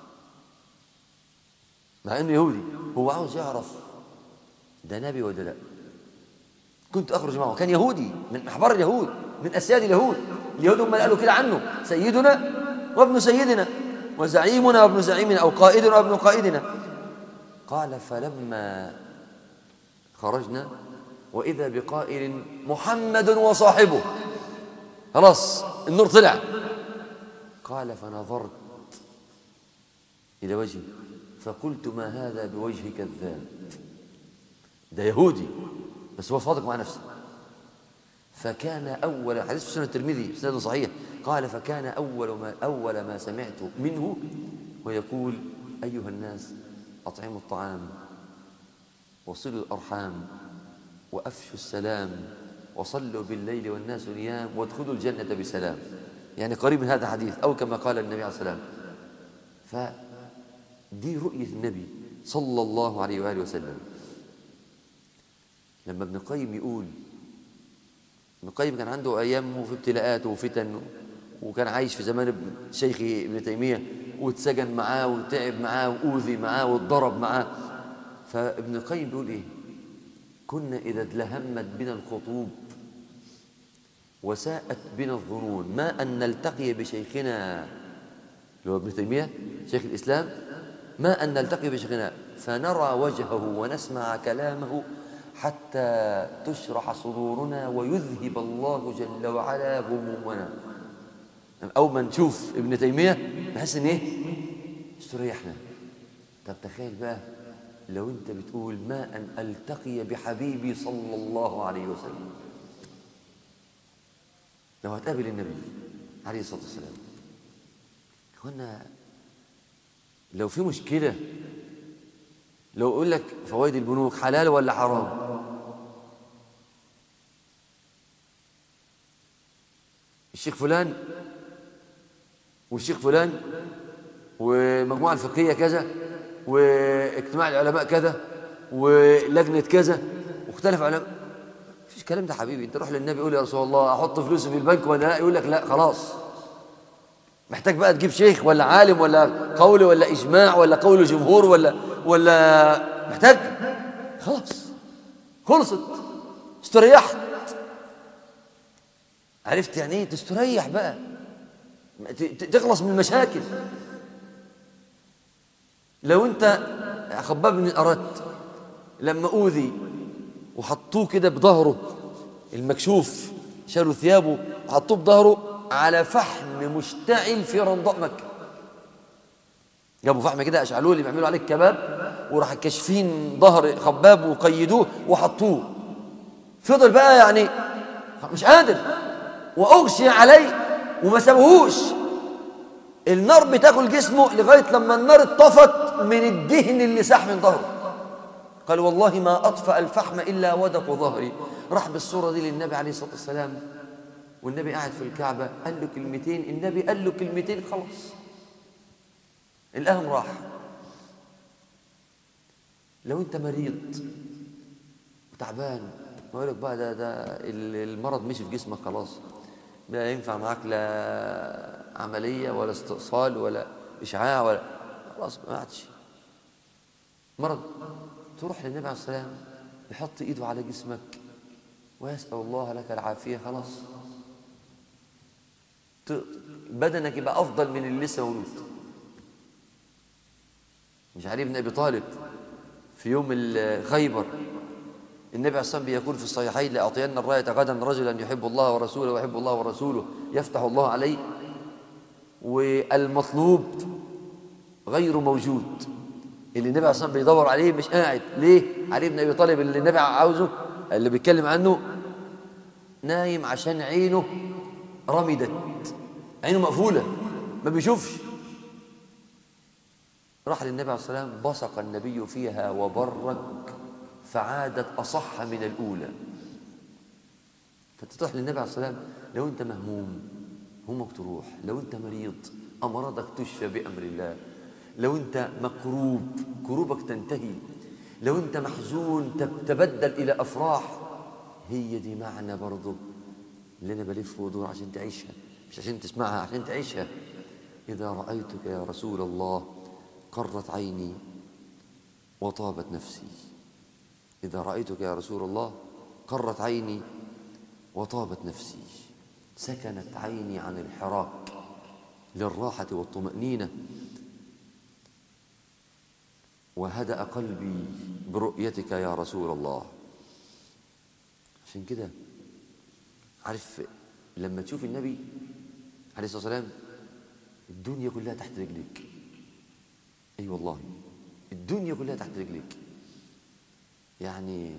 مع انه يهودي هو عاوز يعرف ده نبي ولا لا كنت اخرج معه كان يهودي من احبار اليهود من اسياد اليهود اليهود هم اللي قالوا كده عنه سيدنا وابن سيدنا وزعيمنا وابن زعيمنا او قائدنا وابن قائدنا قال فلما خرجنا واذا بقائل محمد وصاحبه خلاص النور طلع قال فنظرت الى وجهه فقلت ما هذا بوجه كذاب ده يهودي بس هو صادق مع نفسه فكان أول حديث في سنة الترمذي سنة صحيح قال فكان أول ما أول ما سمعت منه ويقول أيها الناس أطعموا الطعام وصلوا الأرحام وأفشوا السلام وصلوا بالليل والناس نيام وادخلوا الجنة بسلام يعني قريب من هذا الحديث أو كما قال النبي عليه الصلاة والسلام فدي رؤية النبي صلى الله عليه وآله وسلم لما ابن القيم يقول ابن القيم كان عنده أيام في ابتلاءات وفتن وكان عايش في زمان شيخ ابن تيمية واتسجن معاه وتعب معاه وأوذي معاه واتضرب معاه فابن القيم بيقول إيه كنا إذا ادلهمت بنا الخطوب وساءت بنا الظنون ما أن نلتقي بشيخنا اللي هو ابن تيمية شيخ الإسلام ما أن نلتقي بشيخنا فنرى وجهه ونسمع كلامه حتى تشرح صدورنا ويذهب الله جل وعلا همومنا أول ما نشوف ابن تيمية نحس إن إيه؟ استريحنا طب تخيل بقى لو أنت بتقول ما أن ألتقي بحبيبي صلى الله عليه وسلم لو هتقابل النبي عليه الصلاة والسلام إخوانا لو في مشكلة لو أقول لك فوائد البنوك حلال ولا حرام الشيخ فلان والشيخ فلان ومجموعة الفقهية كذا واجتماع العلماء كذا ولجنة كذا واختلف علماء مفيش كلام ده حبيبي انت روح للنبي قول يا رسول الله احط فلوسي في البنك ولا لا يقول لك لا خلاص محتاج بقى تجيب شيخ ولا عالم ولا قول ولا اجماع ولا قول جمهور ولا ولا محتاج خلاص خلصت استريحت عرفت يعني ايه تستريح بقى تخلص من المشاكل لو انت خباب بن اردت لما اوذي وحطوه كده بظهره المكشوف شالوا ثيابه وحطوه بظهره على فحم مشتعل في رمضاء مكه جابوا فحم كده اشعلوه اللي بيعملوا عليه الكباب وراح كاشفين ظهر خباب وقيدوه وحطوه فضل بقى يعني مش قادر واغشي عليه وما سابوهوش النار بتاكل جسمه لغايه لما النار اتطفت من الدهن اللي ساح من ظهره قال والله ما اطفأ الفحم الا ودق ظهري راح بالصوره دي للنبي عليه الصلاه والسلام والنبي قاعد في الكعبه قال له كلمتين النبي قال له كلمتين خلاص الأهم راح لو انت مريض وتعبان ما لك بقى ده ده المرض مشي في جسمك خلاص لا ينفع معاك لا عملية ولا استئصال ولا إشعاع ولا خلاص ما عادش مرض تروح للنبي عليه السلام يحط إيده على جسمك ويسأل الله لك العافية خلاص بدنك يبقى أفضل من اللي لسه مولود مش علي بن أبي طالب في يوم الخيبر النبي عليه الصلاة والسلام بيقول في الصحيحين لأعطين الراية غدا رجلا يحب الله ورسوله ويحب الله ورسوله يفتح الله عليه والمطلوب غير موجود اللي النبي عليه الصلاة والسلام بيدور عليه مش قاعد ليه؟ علي بن أبي طالب اللي النبي عاوزه اللي بيتكلم عنه نايم عشان عينه رمدت عينه مقفولة ما بيشوفش راح للنبي عليه الصلاة والسلام بصق النبي فيها وبرك فعادت أصح من الأولى فتروح للنبي عليه الصلاة والسلام لو أنت مهموم همك تروح لو أنت مريض أمراضك تشفى بأمر الله لو أنت مكروب كروبك تنتهي لو أنت محزون تبدل إلى أفراح هي دي معنى برضه اللي أنا بلف ودور عشان تعيشها مش عشان تسمعها عشان تعيشها إذا رأيتك يا رسول الله قرت عيني وطابت نفسي إذا رأيتك يا رسول الله قرت عيني وطابت نفسي سكنت عيني عن الحراك للراحة والطمأنينة وهدأ قلبي برؤيتك يا رسول الله عشان كده عارف لما تشوف النبي عليه الصلاة والسلام الدنيا كلها تحت رجليك اي أيوة والله الدنيا كلها تحت رجليك يعني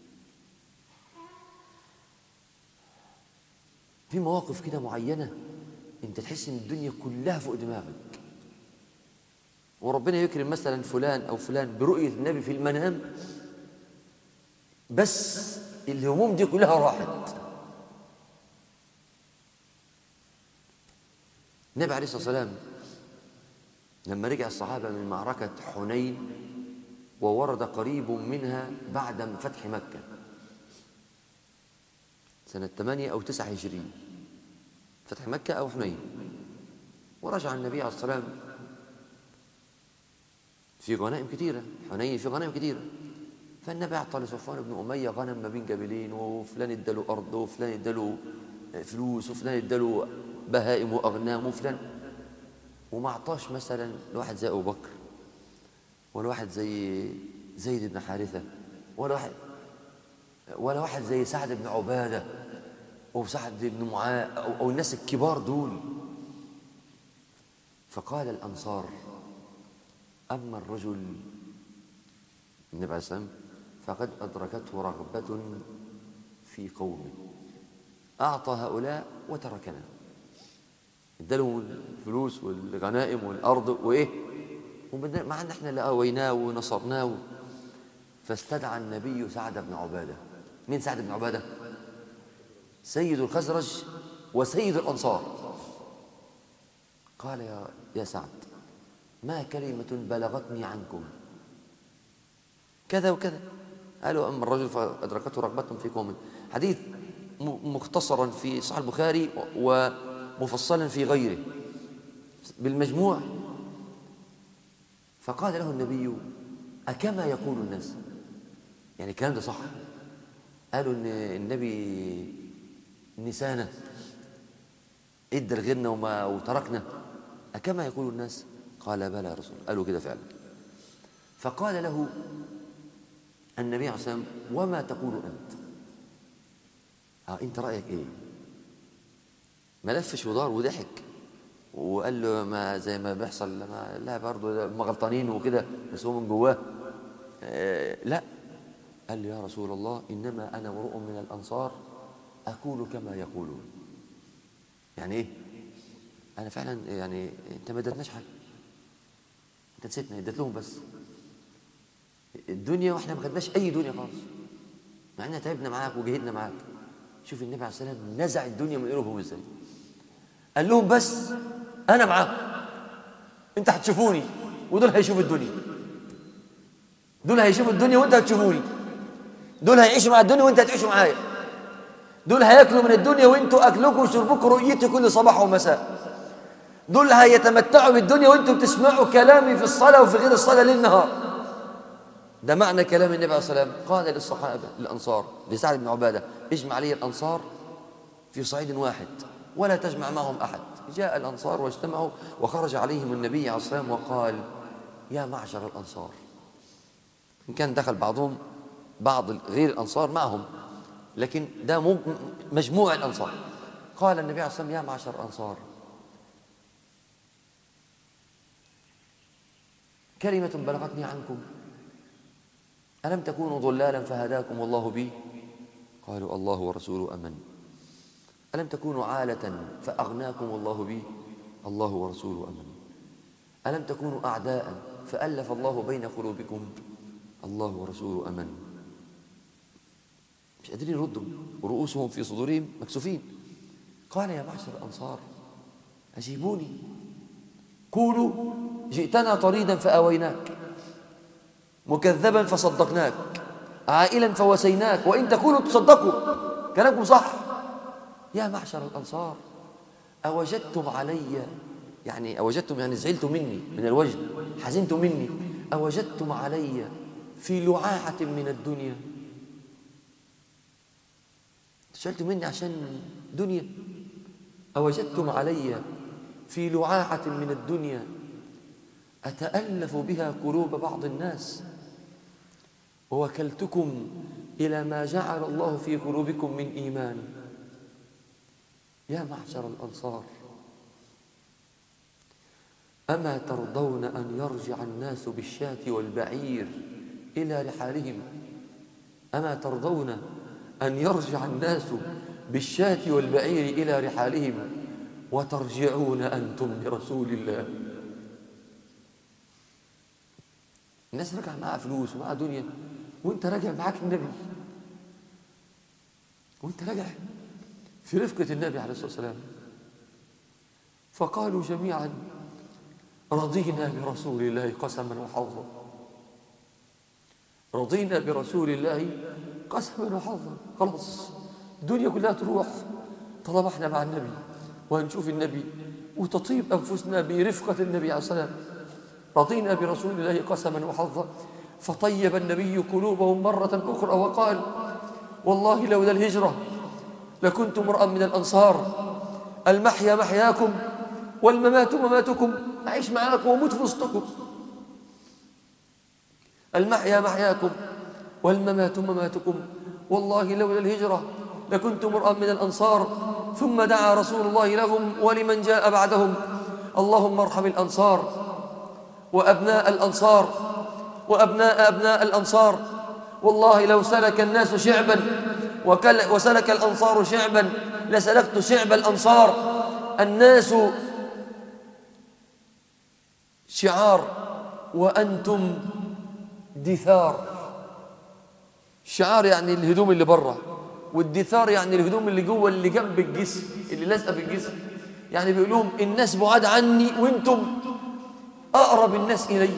في مواقف كده معينة انت تحس ان الدنيا كلها فوق دماغك وربنا يكرم مثلا فلان او فلان برؤية النبي في المنام بس الهموم دي كلها راحت النبي عليه الصلاة والسلام لما رجع الصحابة من معركة حنين وورد قريب منها بعد فتح مكة سنة 8 أو 9 هجري فتح مكة أو حنين ورجع النبي عليه الصلاة والسلام في غنائم كثيرة حنين في غنائم كثيرة فالنبي أعطى لصفوان بن أمية غنم ما بين جبلين وفلان اداله أرض وفلان اداله فلوس وفلان اداله بهائم وأغنام وفلان وما أعطاش مثلا لواحد زي أبو بكر ولا واحد زي زيد بن حارثة ولا واحد ولا واحد زي سعد بن عبادة أو سعد بن معاذ أو, أو الناس الكبار دول فقال الأنصار أما الرجل النبي عليه السلام فقد أدركته رغبة في قومه أعطى هؤلاء وتركنا ادالهم الفلوس والغنائم والأرض وإيه مع ان احنا اللي قويناه ونصرناه فاستدعى النبي سعد بن عباده مين سعد بن عباده سيد الخزرج وسيد الأنصار قال يا يا سعد ما كلمة بلغتني عنكم كذا وكذا قالوا أما الرجل فأدركته رغبة في قوم حديث مختصرا في صحيح البخاري ومفصلا في غيره بالمجموع فقال له النبي أكما يقول الناس يعني الكلام ده صح قالوا ان النبي نسانا ادى لغيرنا وما وتركنا أكما يقول الناس قال بلى يا رسول قالوا كده فعلا فقال له النبي عليه الصلاة والسلام وما تقول أنت آه أنت رأيك إيه ما لفش ودار وضحك وقال له ما زي ما بيحصل ما لا برضه هم غلطانين وكده بس هو من جواه آه لا قال له يا رسول الله إنما أنا امرؤ من الأنصار أقول كما يقولون يعني إيه أنا فعلا يعني أنت ما ادتناش حاجة أنت نسيتنا اديت لهم بس الدنيا واحنا ما خدناش اي دنيا خالص مع ان تعبنا معاك وجهدنا معاك شوف النبي عليه الصلاه والسلام نزع الدنيا من قلوبهم ازاي قال لهم بس انا معاكم انت هتشوفوني ودول هيشوفوا الدنيا دول هيشوفوا الدنيا وانت هتشوفوني دول هيعيشوا مع الدنيا وانت هتعيشوا معايا دول هياكلوا من الدنيا وانتوا اكلكم وشربكم رؤيتي كل صباح ومساء دول هيتمتعوا بالدنيا وانتوا بتسمعوا كلامي في الصلاه وفي غير الصلاه ليل نهار ده معنى كلام النبي عليه الصلاة والسلام قال للصحابة الأنصار لسعد بن عبادة اجمع لي الأنصار في صعيد واحد ولا تجمع معهم أحد جاء الأنصار واجتمعوا وخرج عليهم النبي عليه الصلاة والسلام وقال يا معشر الأنصار إن كان دخل بعضهم بعض غير الأنصار معهم لكن ده مجموع الأنصار قال النبي عليه الصلاة والسلام يا معشر الأنصار كلمة بلغتني عنكم ألم تكونوا ضلالا فهداكم الله بي قالوا الله ورسوله أمن ألم تكونوا عالة فأغناكم الله بي الله ورسوله أمن ألم تكونوا أعداء فألف الله بين قلوبكم الله ورسوله أمن مش قادرين يردوا ورؤوسهم في صدورهم مكسوفين قال يا معشر الأنصار أجيبوني قولوا جئتنا طريدا فأويناك مكذبا فصدقناك عائلا فوسيناك وإن تكونوا تصدقوا كلامكم صح يا معشر الأنصار أوجدتم علي يعني أوجدتم يعني زعلتم مني من الوجد حزنتم مني أوجدتم علي في لعاعة من الدنيا زعلتم مني عشان دنيا أوجدتم علي في لعاعة من الدنيا أتألف بها قلوب بعض الناس ووكلتكم إلى ما جعل الله في قلوبكم من إيمان يا معشر الأنصار أما ترضون أن يرجع الناس بالشاة والبعير إلى رحالهم أما ترضون أن يرجع الناس بالشاة والبعير إلى رحالهم وترجعون أنتم برسول الله الناس رجع معها فلوس ومعها دنيا وانت راجع معاك النبي وانت راجع في رفقة النبي عليه الصلاة والسلام فقالوا جميعا رضينا برسول الله قسما وحظا رضينا برسول الله قسما وحظا خلاص الدنيا كلها تروح طالما احنا مع النبي وهنشوف النبي وتطيب انفسنا برفقه النبي عليه الصلاه والسلام رضينا برسول الله قسما وحظا فطيب النبي قلوبهم مرة أخرى وقال والله لولا الهجرة لكنت امرأ من الأنصار المحيا محياكم والممات مماتكم أعيش معاكم وموت في وسطكم المحيا محياكم والممات مماتكم والله لولا الهجرة لكنت امرأ من الأنصار ثم دعا رسول الله لهم ولمن جاء بعدهم اللهم ارحم الأنصار وأبناء الأنصار وأبناء أبناء الأنصار والله لو سلك الناس شعبا وسلك الأنصار شعبا لسلكت شعب الأنصار الناس شعار وأنتم دثار شعار يعني الهدوم اللي برا والدثار يعني الهدوم اللي جوه اللي جنب الجسم اللي لازقه في الجسم يعني بيقول لهم الناس بعاد عني وانتم اقرب الناس الي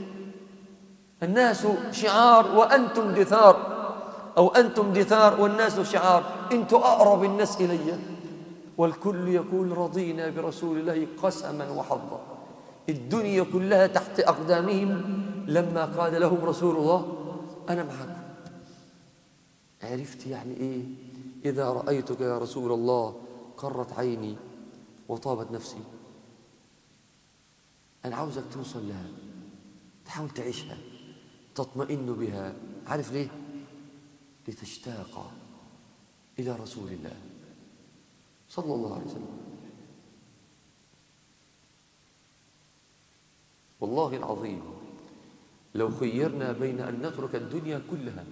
الناس شعار وانتم دثار او انتم دثار والناس شعار انتم اقرب الناس الي والكل يقول رضينا برسول الله قسما وحظا الدنيا كلها تحت اقدامهم لما قال لهم رسول الله انا معكم عرفت يعني ايه اذا رايتك يا رسول الله قرت عيني وطابت نفسي انا عاوزك توصل لها تحاول تعيشها تطمئن بها عارف ليه لتشتاق الى رسول الله صلى الله عليه وسلم والله العظيم لو خيرنا بين ان نترك الدنيا كلها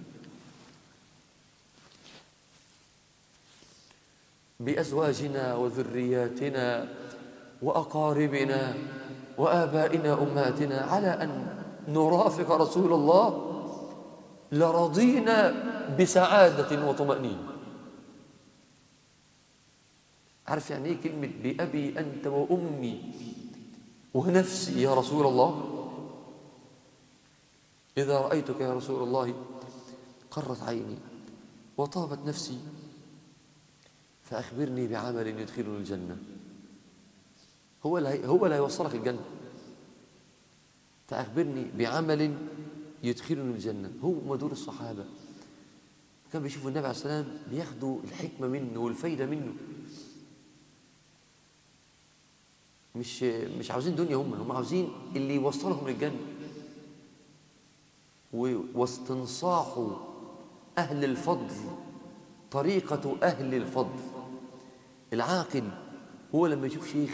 بازواجنا وذرياتنا واقاربنا وابائنا امهاتنا على ان نرافق رسول الله لرضينا بسعاده وطمانينه عارف يعني ايه كلمه بابي انت وامي ونفسي يا رسول الله اذا رايتك يا رسول الله قرت عيني وطابت نفسي فأخبرني بعمل يدخلني الجنة هو لا هو لا يوصلك الجنة فأخبرني بعمل يدخلني الجنة هو مدور الصحابة كان بيشوفوا النبي عليه السلام بياخدوا الحكمة منه والفايدة منه مش مش عاوزين دنيا هم هم عاوزين اللي يوصلهم للجنة واستنصاح أهل الفضل طريقة أهل الفضل العاقل هو لما يشوف شيخ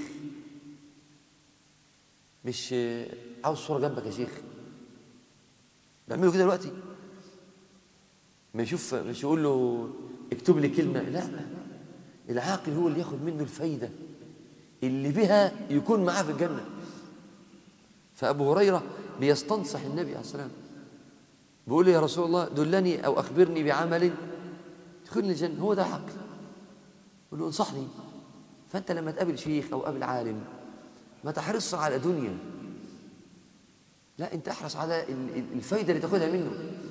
مش عاوز صورة جنبك يا شيخ بيعملوا كده دلوقتي ما يشوف مش يقول له اكتب لي كلمة لا العاقل هو اللي ياخد منه الفايدة اللي بها يكون معاه في الجنة فأبو هريرة بيستنصح النبي عليه السلام بيقول له يا رسول الله دلني أو أخبرني بعمل يدخلني الجنة هو ده عقل يقول له انصحني فأنت لما تقابل شيخ أو قابل عالم ما تحرصش على دنيا لا أنت احرص على الفايدة اللي تاخدها منه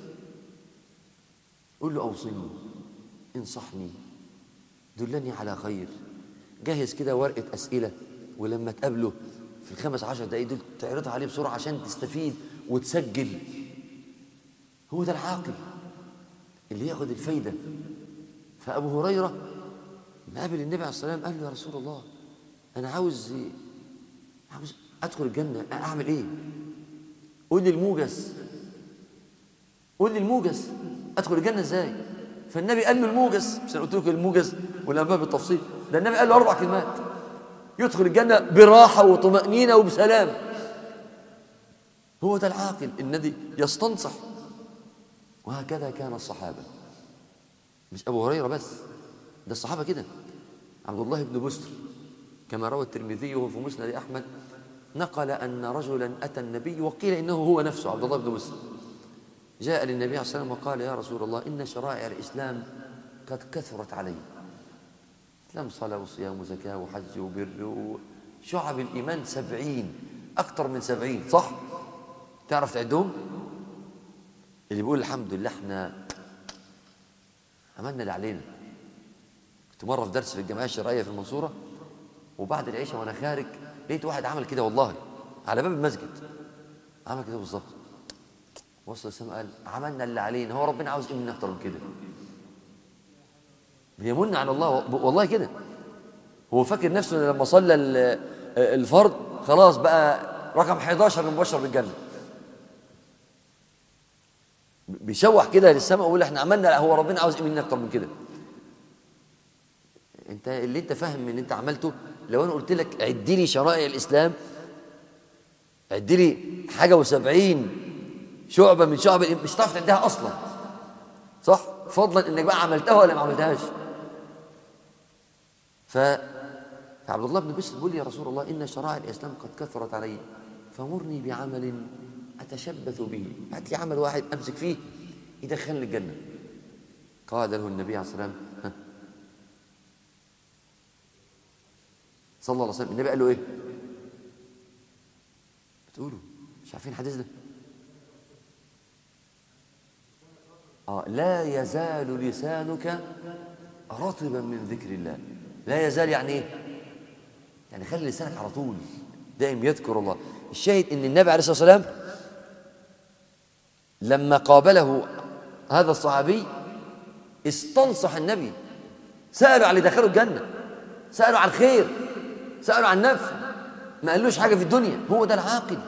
قول له أوصني انصحني دلني على خير جهز كده ورقة أسئلة ولما تقابله في الخمس عشر دقايق دول تعرضها عليه بسرعة عشان تستفيد وتسجل هو ده العاقل اللي ياخد الفايدة فأبو هريرة ما قابل النبي عليه الصلاة والسلام قال له يا رسول الله أنا عاوز عاوز أدخل الجنة أعمل إيه؟ قول لي الموجز قول لي الموجز أدخل الجنة إزاي؟ فالنبي قال له الموجز مش أنا قلت لكم الموجز والأنباء بالتفصيل ده النبي قال له أربع كلمات يدخل الجنة براحة وطمأنينة وبسلام هو ده العاقل الذي يستنصح وهكذا كان الصحابة مش أبو هريرة بس ده الصحابة كده عبد الله بن بسر كما روى الترمذي وهو في مسند أحمد نقل أن رجلا أتى النبي وقيل إنه هو نفسه عبد الله بن بسر جاء للنبي عليه الصلاة والسلام وقال يا رسول الله إن شرائع الإسلام قد كثرت علي إسلام صلاة وصيام وزكاة وحج وبر شعب الإيمان سبعين أكثر من سبعين صح؟ تعرف تعدهم؟ اللي بيقول الحمد لله احنا عملنا اللي علينا كنت مره في درس في الجمعيه الشرعيه في المنصوره وبعد العشاء وانا خارج لقيت واحد عمل كده والله على باب المسجد عمل كده بالظبط وصل السلام قال عملنا اللي علينا هو ربنا عاوز ايه منا اكتر من كده بيمن على الله والله كده هو فاكر نفسه لما صلى الفرض خلاص بقى رقم 11 مبشر بالجنه بيشوح كده للسماء ويقول احنا عملنا لا هو ربنا عاوز ايه مننا اكتر من كده انت اللي انت فاهم ان انت عملته لو انا قلت لك عد لي شرائع الاسلام عد لي حاجه و70 شعبه من شعب مش هتعرف تعدها اصلا صح فضلا انك بقى عملتها ولا ما عملتهاش ف فعبد الله بن بشر بيقول يا رسول الله ان شرائع الاسلام قد كثرت علي فمرني بعمل أتشبث به هات لي عمل واحد أمسك فيه يدخلني الجنة قال له النبي عليه الصلاة والسلام صلى الله عليه وسلم النبي قال له ايه بتقولوا مش عارفين الحديث ده آه لا يزال لسانك رطبا من ذكر الله لا يزال يعني ايه يعني خلي لسانك على طول دائم يذكر الله الشاهد ان النبي عليه الصلاه والسلام لما قابله هذا الصحابي استنصح النبي سألوا على اللي دخلوا الجنة سألوا على الخير سألوا عن النفع ما قالوش حاجة في الدنيا هو ده العاقل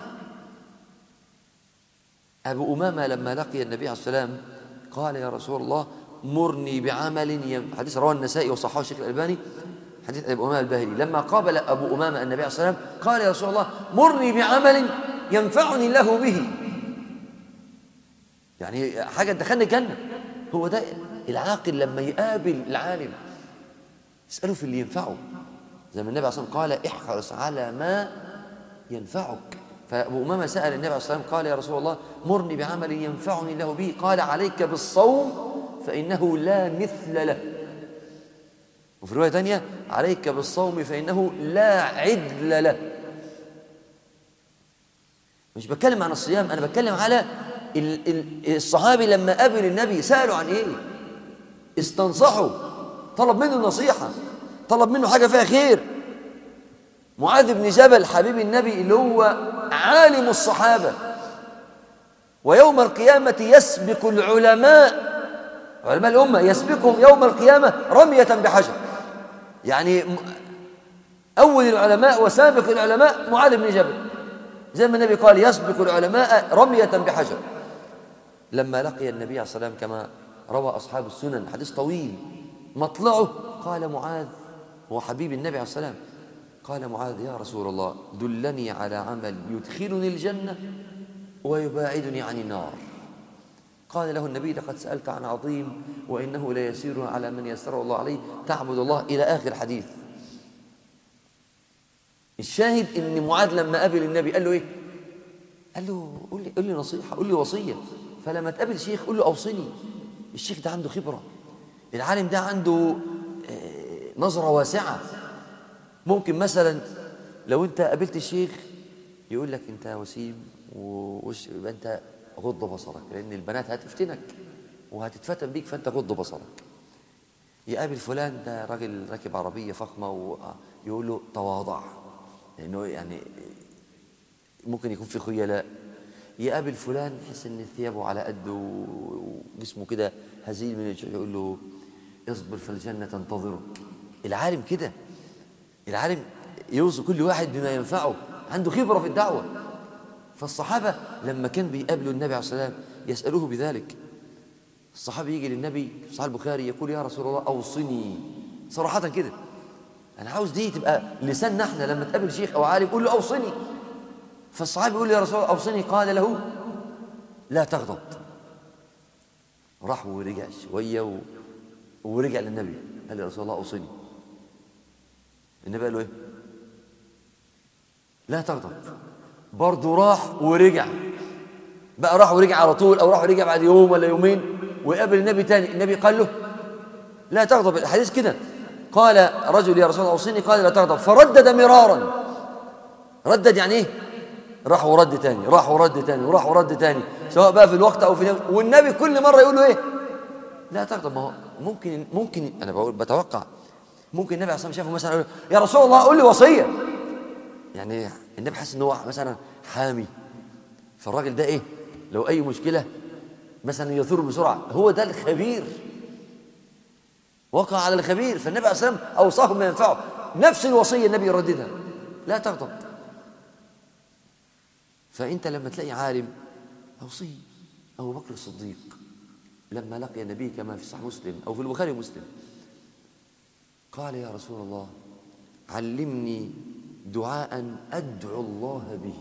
أبو أمامة لما لقي النبي عليه السلام قال يا رسول الله مرني بعمل يم... حديث رواه النسائي وصححه الشيخ الألباني حديث أبو أمامة الباهلي لما قابل أبو أمامة النبي عليه السلام قال يا رسول الله مرني بعمل ينفعني الله به يعني حاجة تدخلني الجنة هو ده العاقل لما يقابل العالم اسأله في اللي ينفعه زي ما النبي عليه الصلاة والسلام قال احرص على ما ينفعك فأبو أمامة سأل النبي عليه الصلاة والسلام قال يا رسول الله مرني بعمل ينفعني الله به قال عليك بالصوم فإنه لا مثل له وفي رواية ثانية عليك بالصوم فإنه لا عدل له مش بتكلم عن الصيام أنا بتكلم على ال- ال- الصحابي لما قابل النبي سألوا عن إيه استنصحوا طلب منه النصيحة طلب منه حاجة فيها خير معاذ بن جبل حبيب النبي اللي هو عالم الصحابة ويوم القيامة يسبق العلماء علماء الأمة يسبقهم يوم القيامة رمية بحجر يعني م- أول العلماء وسابق العلماء معاذ بن جبل زي ما النبي قال يسبق العلماء رمية بحجر لما لقي النبي عليه الصلاة والسلام كما روى أصحاب السنن حديث طويل مطلعه قال معاذ هو حبيب النبي عليه الصلاة والسلام قال معاذ يا رسول الله دلني على عمل يدخلني الجنة ويباعدني عن النار قال له النبي لقد سألت عن عظيم وإنه ليسير على من يسره الله عليه تعبد الله إلى آخر حديث الشاهد ان معاذ لما قابل النبي قال له ايه قال له قول لي قول لي نصيحه قول لي وصيه فلما تقابل شيخ قول له اوصني الشيخ ده عنده خبره العالم ده عنده آه، نظره واسعه ممكن مثلا لو انت قابلت الشيخ يقول لك انت وسيم ووش يبقى انت غض بصرك لان البنات هتفتنك وهتتفتن بيك فانت غض بصرك يقابل فلان ده راجل راكب عربيه فخمه ويقول له تواضع لانه يعني ممكن يكون في خيلاء يقابل فلان يحس ان ثيابه على قده وجسمه كده هزيل من الجوع يقول له اصبر فالجنه تنتظرك العالم كده العالم يوصي كل واحد بما ينفعه عنده خبره في الدعوه فالصحابه لما كان بيقابلوا النبي عليه الصلاه والسلام يسالوه بذلك الصحابي يجي للنبي في صحيح البخاري يقول يا رسول الله اوصني صراحه كده انا عاوز دي تبقى لساننا احنا لما تقابل شيخ او عالم قول له اوصني فالصحابي يقول يا رسول الله اوصني قال له لا تغضب راح ورجع شويه و... ورجع للنبي قال يا رسول الله اوصني النبي قال له ايه لا تغضب برضه راح ورجع بقى راح ورجع على طول او راح ورجع بعد يوم ولا يومين ويقابل النبي تاني النبي قال له لا تغضب الحديث كده قال رجل يا رسول الله اوصيني قال لا تغضب فردد مرارا ردد يعني ايه راح ورد تاني راح ورد تاني وراح ورد تاني سواء بقى في الوقت او في اليوم والنبي كل مره يقول له ايه لا تغضب ما هو ممكن ممكن انا بقول بتوقع ممكن النبي عليه الصلاه والسلام شافه مثلا يقول يا رسول الله قول لي وصيه يعني النبي حاسس ان هو مثلا حامي فالراجل ده ايه لو اي مشكله مثلا يثور بسرعه هو ده الخبير وقع على الخبير فالنبي عليه الصلاه والسلام اوصاه بما ينفعه نفس الوصيه النبي يرددها لا تغضب فانت لما تلاقي عالم اوصيه ابو بكر الصديق لما لقي النبي كما في صحيح مسلم او في البخاري ومسلم قال يا رسول الله علمني دعاء ادعو الله به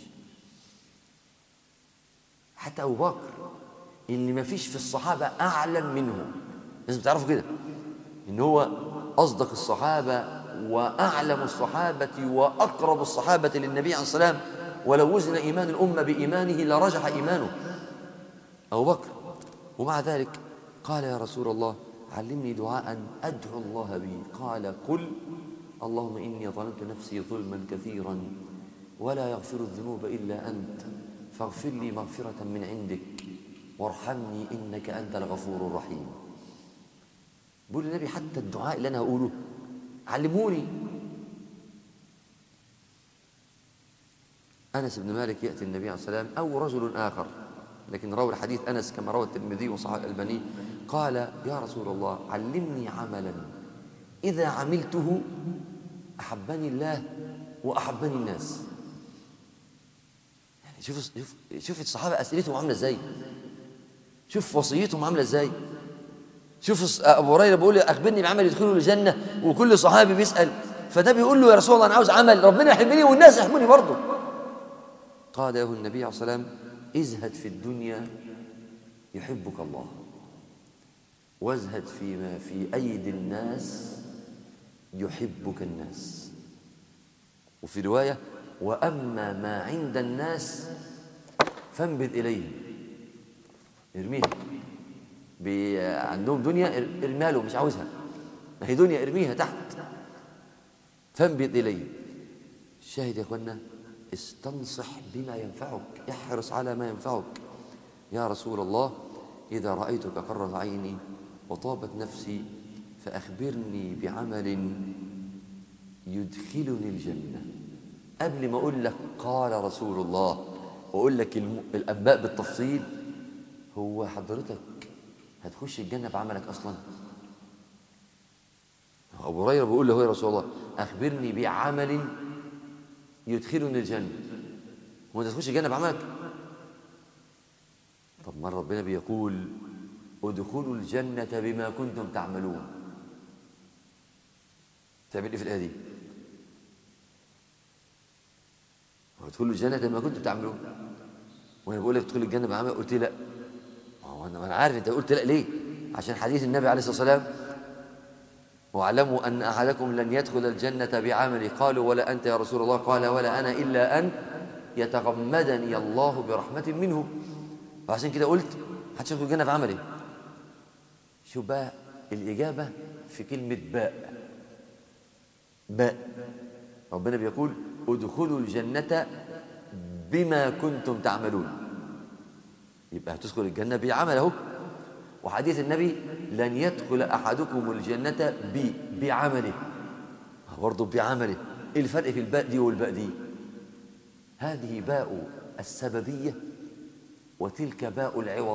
حتى ابو بكر اللي ما فيش في الصحابه اعلم منه لازم تعرفوا كده ان هو اصدق الصحابه واعلم الصحابه واقرب الصحابه للنبي عليه الصلاه والسلام ولو وزن ايمان الامه بايمانه لرجح ايمانه ابو بكر ومع ذلك قال يا رسول الله علمني دعاء ادعو الله به قال قل اللهم إني ظلمت نفسي ظلما كثيرا ولا يغفر الذنوب إلا أنت فاغفر لي مغفرة من عندك وارحمني إنك أنت الغفور الرحيم بقول النبي حتى الدعاء اللي أنا هقوله علموني أنس بن مالك يأتي النبي عليه الصلاة والسلام أو رجل آخر لكن روى الحديث أنس كما روى الترمذي وصححه الألباني قال يا رسول الله علمني عملا إذا عملته أحبني الله وأحبني الناس يعني شوف شوف شوف الصحابة أسئلتهم عاملة إزاي شوف وصيتهم عاملة إزاي شوف أبو هريرة بيقول أخبرني بعمل يدخله الجنة وكل صحابي بيسأل فده بيقول له يا رسول الله أنا عاوز عمل ربنا يحبني والناس يحبوني برضه قال له النبي عليه الصلاة والسلام ازهد في الدنيا يحبك الله وازهد فيما في أيدي الناس يحبك الناس وفي رواية وأما ما عند الناس فانبذ إليه ارميها بي- عندهم دنيا ار- ارميها له مش عاوزها ما هي دنيا ارميها تحت فانبذ إليه شاهد يا اخوانا استنصح بما ينفعك احرص على ما ينفعك يا رسول الله إذا رأيتك قرت عيني وطابت نفسي فأخبرني بعمل يدخلني الجنة قبل ما أقول لك قال رسول الله وأقول لك الم- الأنباء بالتفصيل هو حضرتك هتخش الجنة بعملك أصلا أبو هريرة بيقول له يا رسول الله أخبرني بعمل يدخلني الجنة هو أنت تخش الجنة بعملك طب ما ربنا بيقول ادخلوا الجنة بما كنتم تعملون تعمل ايه في الآية دي؟ ادخلوا الجنة بما كنتم تعملون وانا بقول لك ادخلوا الجنة بعمل قلت لي لا ما هو انا أنا عارف انت قلت لا ليه؟ عشان حديث النبي عليه الصلاة والسلام واعلموا أن أحدكم لن يدخل الجنة بعمله قالوا ولا أنت يا رسول الله قال ولا أنا إلا أن يتغمدني الله برحمة منه وعشان كده قلت محدش يدخل الجنة بعمله شوف بقى الإجابة في كلمة باء باء ربنا بيقول ادخلوا الجنة بما كنتم تعملون يبقى هتدخل الجنة بعمل اهو وحديث النبي لن يدخل أحدكم الجنة ب بعمله برضه بعمله ايه الفرق في الباء دي والباء دي هذه باء السببية وتلك باء العوض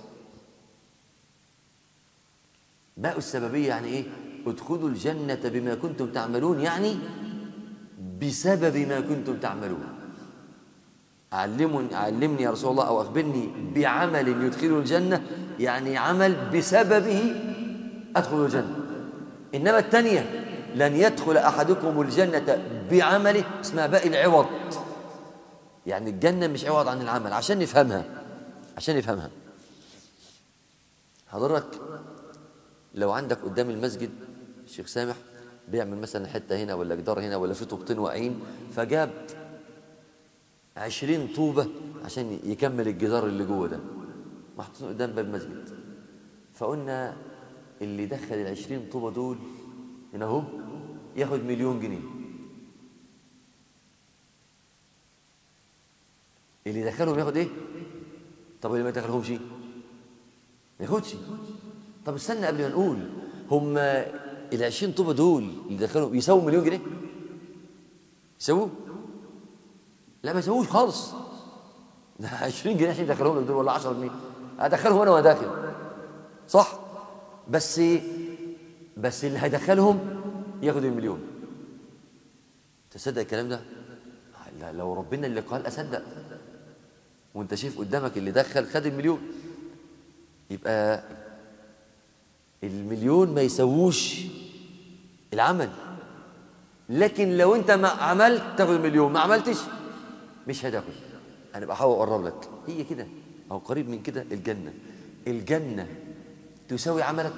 باء السببية يعني ايه ادخلوا الجنة بما كنتم تعملون يعني بسبب ما كنتم تعملون علمني علمني يا رسول الله او اخبرني بعمل يدخل الجنه يعني عمل بسببه ادخل الجنه انما الثانيه لن يدخل احدكم الجنه بعمله اسمها باقي العوض يعني الجنه مش عوض عن العمل عشان نفهمها عشان نفهمها حضرتك لو عندك قدام المسجد الشيخ سامح بيعمل مثلا حته هنا ولا جدار هنا ولا في طوبتين واقعين فجاب عشرين طوبة عشان يكمل الجدار اللي جوه ده محطوطين قدام باب المسجد فقلنا اللي دخل العشرين طوبة دول هنا اهو ياخد مليون جنيه اللي دخلهم ياخد ايه؟ طب اللي ما دخلهمش ما ياخدش طب استنى قبل ما نقول هم العشرين طوبة دول اللي دخلهم يساووا مليون جنيه؟ يساووا؟ لا ما يسووش خالص ده 20 جنيه عشان يدخلهم لك دول ولا 10 جنيه هدخلهم انا وانا داخل صح بس بس اللي هيدخلهم ياخد المليون تصدق الكلام ده لا لو ربنا اللي قال اصدق وانت شايف قدامك اللي دخل خد المليون يبقى المليون ما يسووش العمل لكن لو انت ما عملت تاخد المليون ما عملتش مش هتاخد انا بحاول اقرب لك هي كده او قريب من كده الجنه الجنه تساوي عملك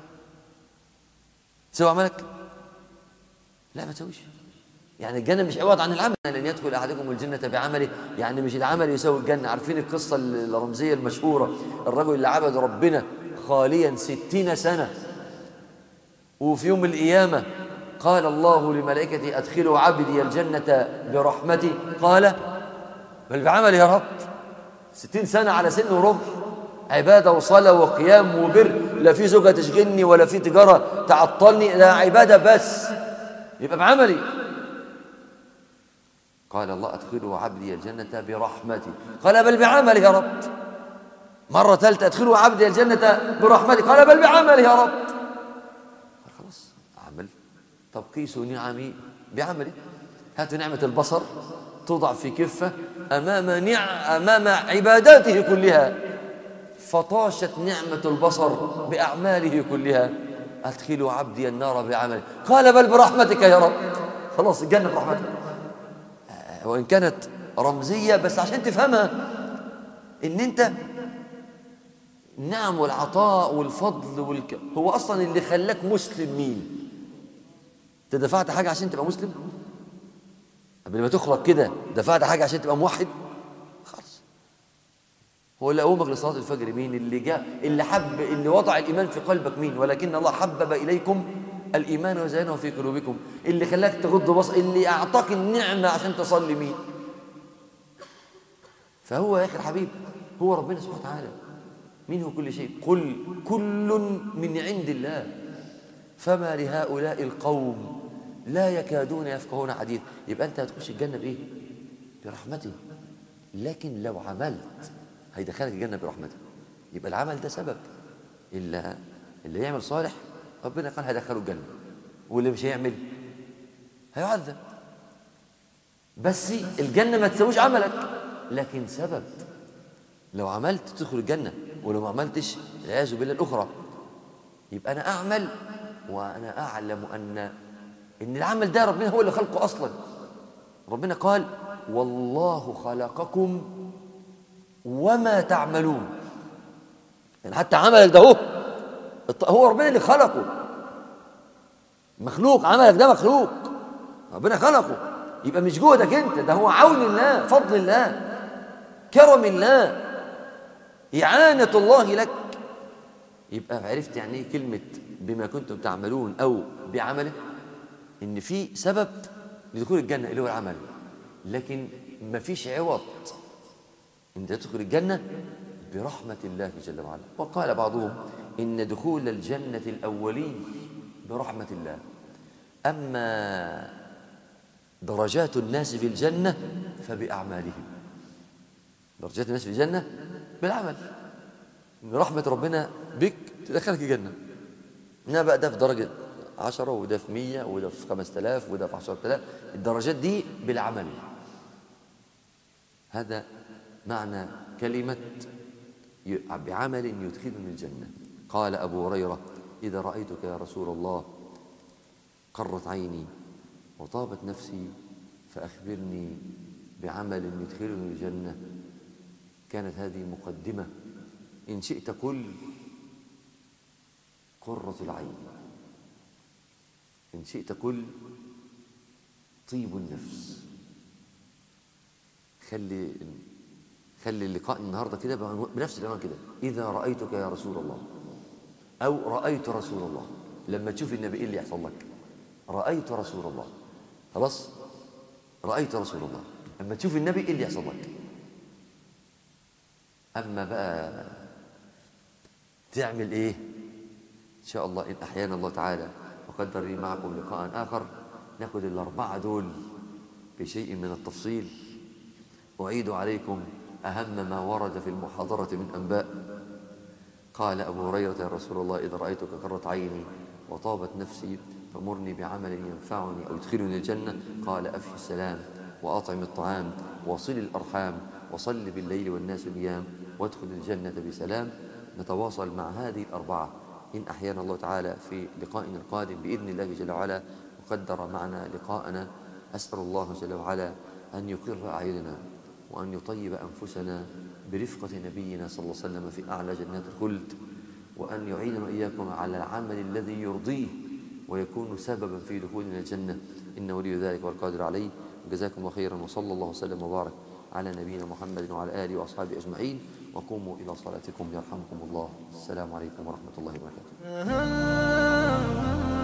تساوي عملك لا ما تساويش يعني الجنه مش عوض عن العمل لن يدخل احدكم الجنه بعمله يعني مش العمل يساوي الجنه عارفين القصه الرمزيه المشهوره الرجل اللي عبد ربنا خاليا ستين سنه وفي يوم القيامه قال الله لملائكته أدخلوا عبدي الجنة برحمتي قال بل بعمل يا رب ستين سنة على سن وربع عبادة وصلاة وقيام وبر لا في زوجة تشغلني ولا في تجارة تعطلني لا عبادة بس يبقى بعملي قال الله أدخلوا عبدي الجنة برحمتي قال بل بعملي يا رب مرة ثالثة أدخلوا عبدي الجنة برحمتي قال بل بعملي يا رب قال خلاص عمل طب قيسوا نعمي بعملي هاتوا نعمة البصر توضع في كفة أمام نع... أمام عباداته كلها فطاشت نعمة البصر بأعماله كلها أدخلوا عبدي النار بعمله قال بل برحمتك يا رب خلاص الجنة برحمتك آه، وإن كانت رمزية بس عشان تفهمها إن أنت النعم والعطاء والفضل والك... هو أصلا اللي خلاك مسلم مين أنت دفعت حاجة عشان تبقى مسلم قبل ما تخلق كده دفعت حاجة عشان تبقى موحد خلاص هو اللي قومك لصلاة الفجر مين اللي جاء اللي حب اللي وضع الإيمان في قلبك مين ولكن الله حبب إليكم الإيمان وزينه في قلوبكم اللي خلاك تغض بصر اللي أعطاك النعمة عشان تصلي مين فهو يا أخي الحبيب هو ربنا سبحانه وتعالى منه كل شيء قل كل من عند الله فما لهؤلاء القوم لا يكادون يفقهون حديث يبقى أنت هتخش الجنة بإيه؟ برحمته لكن لو عملت هيدخلك الجنة برحمته يبقى العمل ده سبب إلا اللي يعمل صالح ربنا قال هيدخله الجنة واللي مش هيعمل هيعذب بس الجنة ما تسويش عملك لكن سبب لو عملت تدخل الجنة ولو ما عملتش العياذ بالله الأخرى يبقى أنا أعمل وأنا أعلم أن إن العمل ده ربنا هو اللي خلقه أصلا ربنا قال والله خلقكم وما تعملون يعني حتى عملك ده هو هو ربنا اللي خلقه مخلوق عملك ده مخلوق ربنا خلقه يبقى مش جهدك انت ده هو عون الله فضل الله كرم الله إعانة الله لك يبقى عرفت يعني ايه كلمة بما كنتم تعملون أو بعمله إن في سبب لدخول الجنة اللي هو العمل لكن ما فيش عوض أنت تدخل الجنة برحمة الله جل وعلا وقال بعضهم إن دخول الجنة الأولي برحمة الله أما درجات الناس في الجنة فبأعمالهم درجات الناس في الجنة بالعمل من رحمة ربنا بك تدخلك الجنة إنما بقى ده في درجة عشرة وده في مية وده في خمسة آلاف وده في عشرة آلاف الدرجات دي بالعمل هذا معنى كلمة ي- بعمل يدخلني الجنة قال أبو هريرة إذا رأيتك يا رسول الله قرت عيني وطابت نفسي فأخبرني بعمل يدخلني الجنة كانت هذه مقدمة إن شئت قل قرة العين إن شئت قل طيب النفس خلي خلي اللقاء النهارده كده بعنوان- بنفس العنوان كده إذا رأيتك يا رسول الله أو رأيت رسول الله لما تشوف النبي إيه اللي يحصل لك رأيت رسول الله خلاص رأيت رسول الله لما تشوف النبي إيه اللي يحصل لك أما بقى تعمل إيه إن شاء الله إن أحيانا الله تعالى وقدر لي معكم لقاء آخر ناخد الأربعة دول بشيء من التفصيل أعيد عليكم أهم ما ورد في المحاضرة من أنباء قال أبو هريرة يا رسول الله إذا رأيتك قرت عيني وطابت نفسي فمرني بعمل ينفعني أو يدخلني الجنة قال أفشي السلام وأطعم الطعام وصل الأرحام وصل بالليل والناس نيام وادخل الجنة بسلام نتواصل مع هذه الأربعة إن أحيانا الله تعالى في لقائنا القادم بإذن الله جل وعلا وقدر معنا لقاءنا أسأل الله جل وعلا أن يقر أعيننا وأن يطيب أنفسنا برفقة نبينا صلى الله عليه وسلم في أعلى جنات الخلد وأن يعيننا وإياكم على العمل الذي يرضيه ويكون سببا في دخولنا الجنة إنه ولي ذلك والقادر عليه جزاكم الله خيرا وصلى الله وسلم وبارك على نبينا محمد وعلى آله وأصحابه أجمعين وقوموا إلى صلاتكم يرحمكم الله السلام عليكم ورحمة الله وبركاته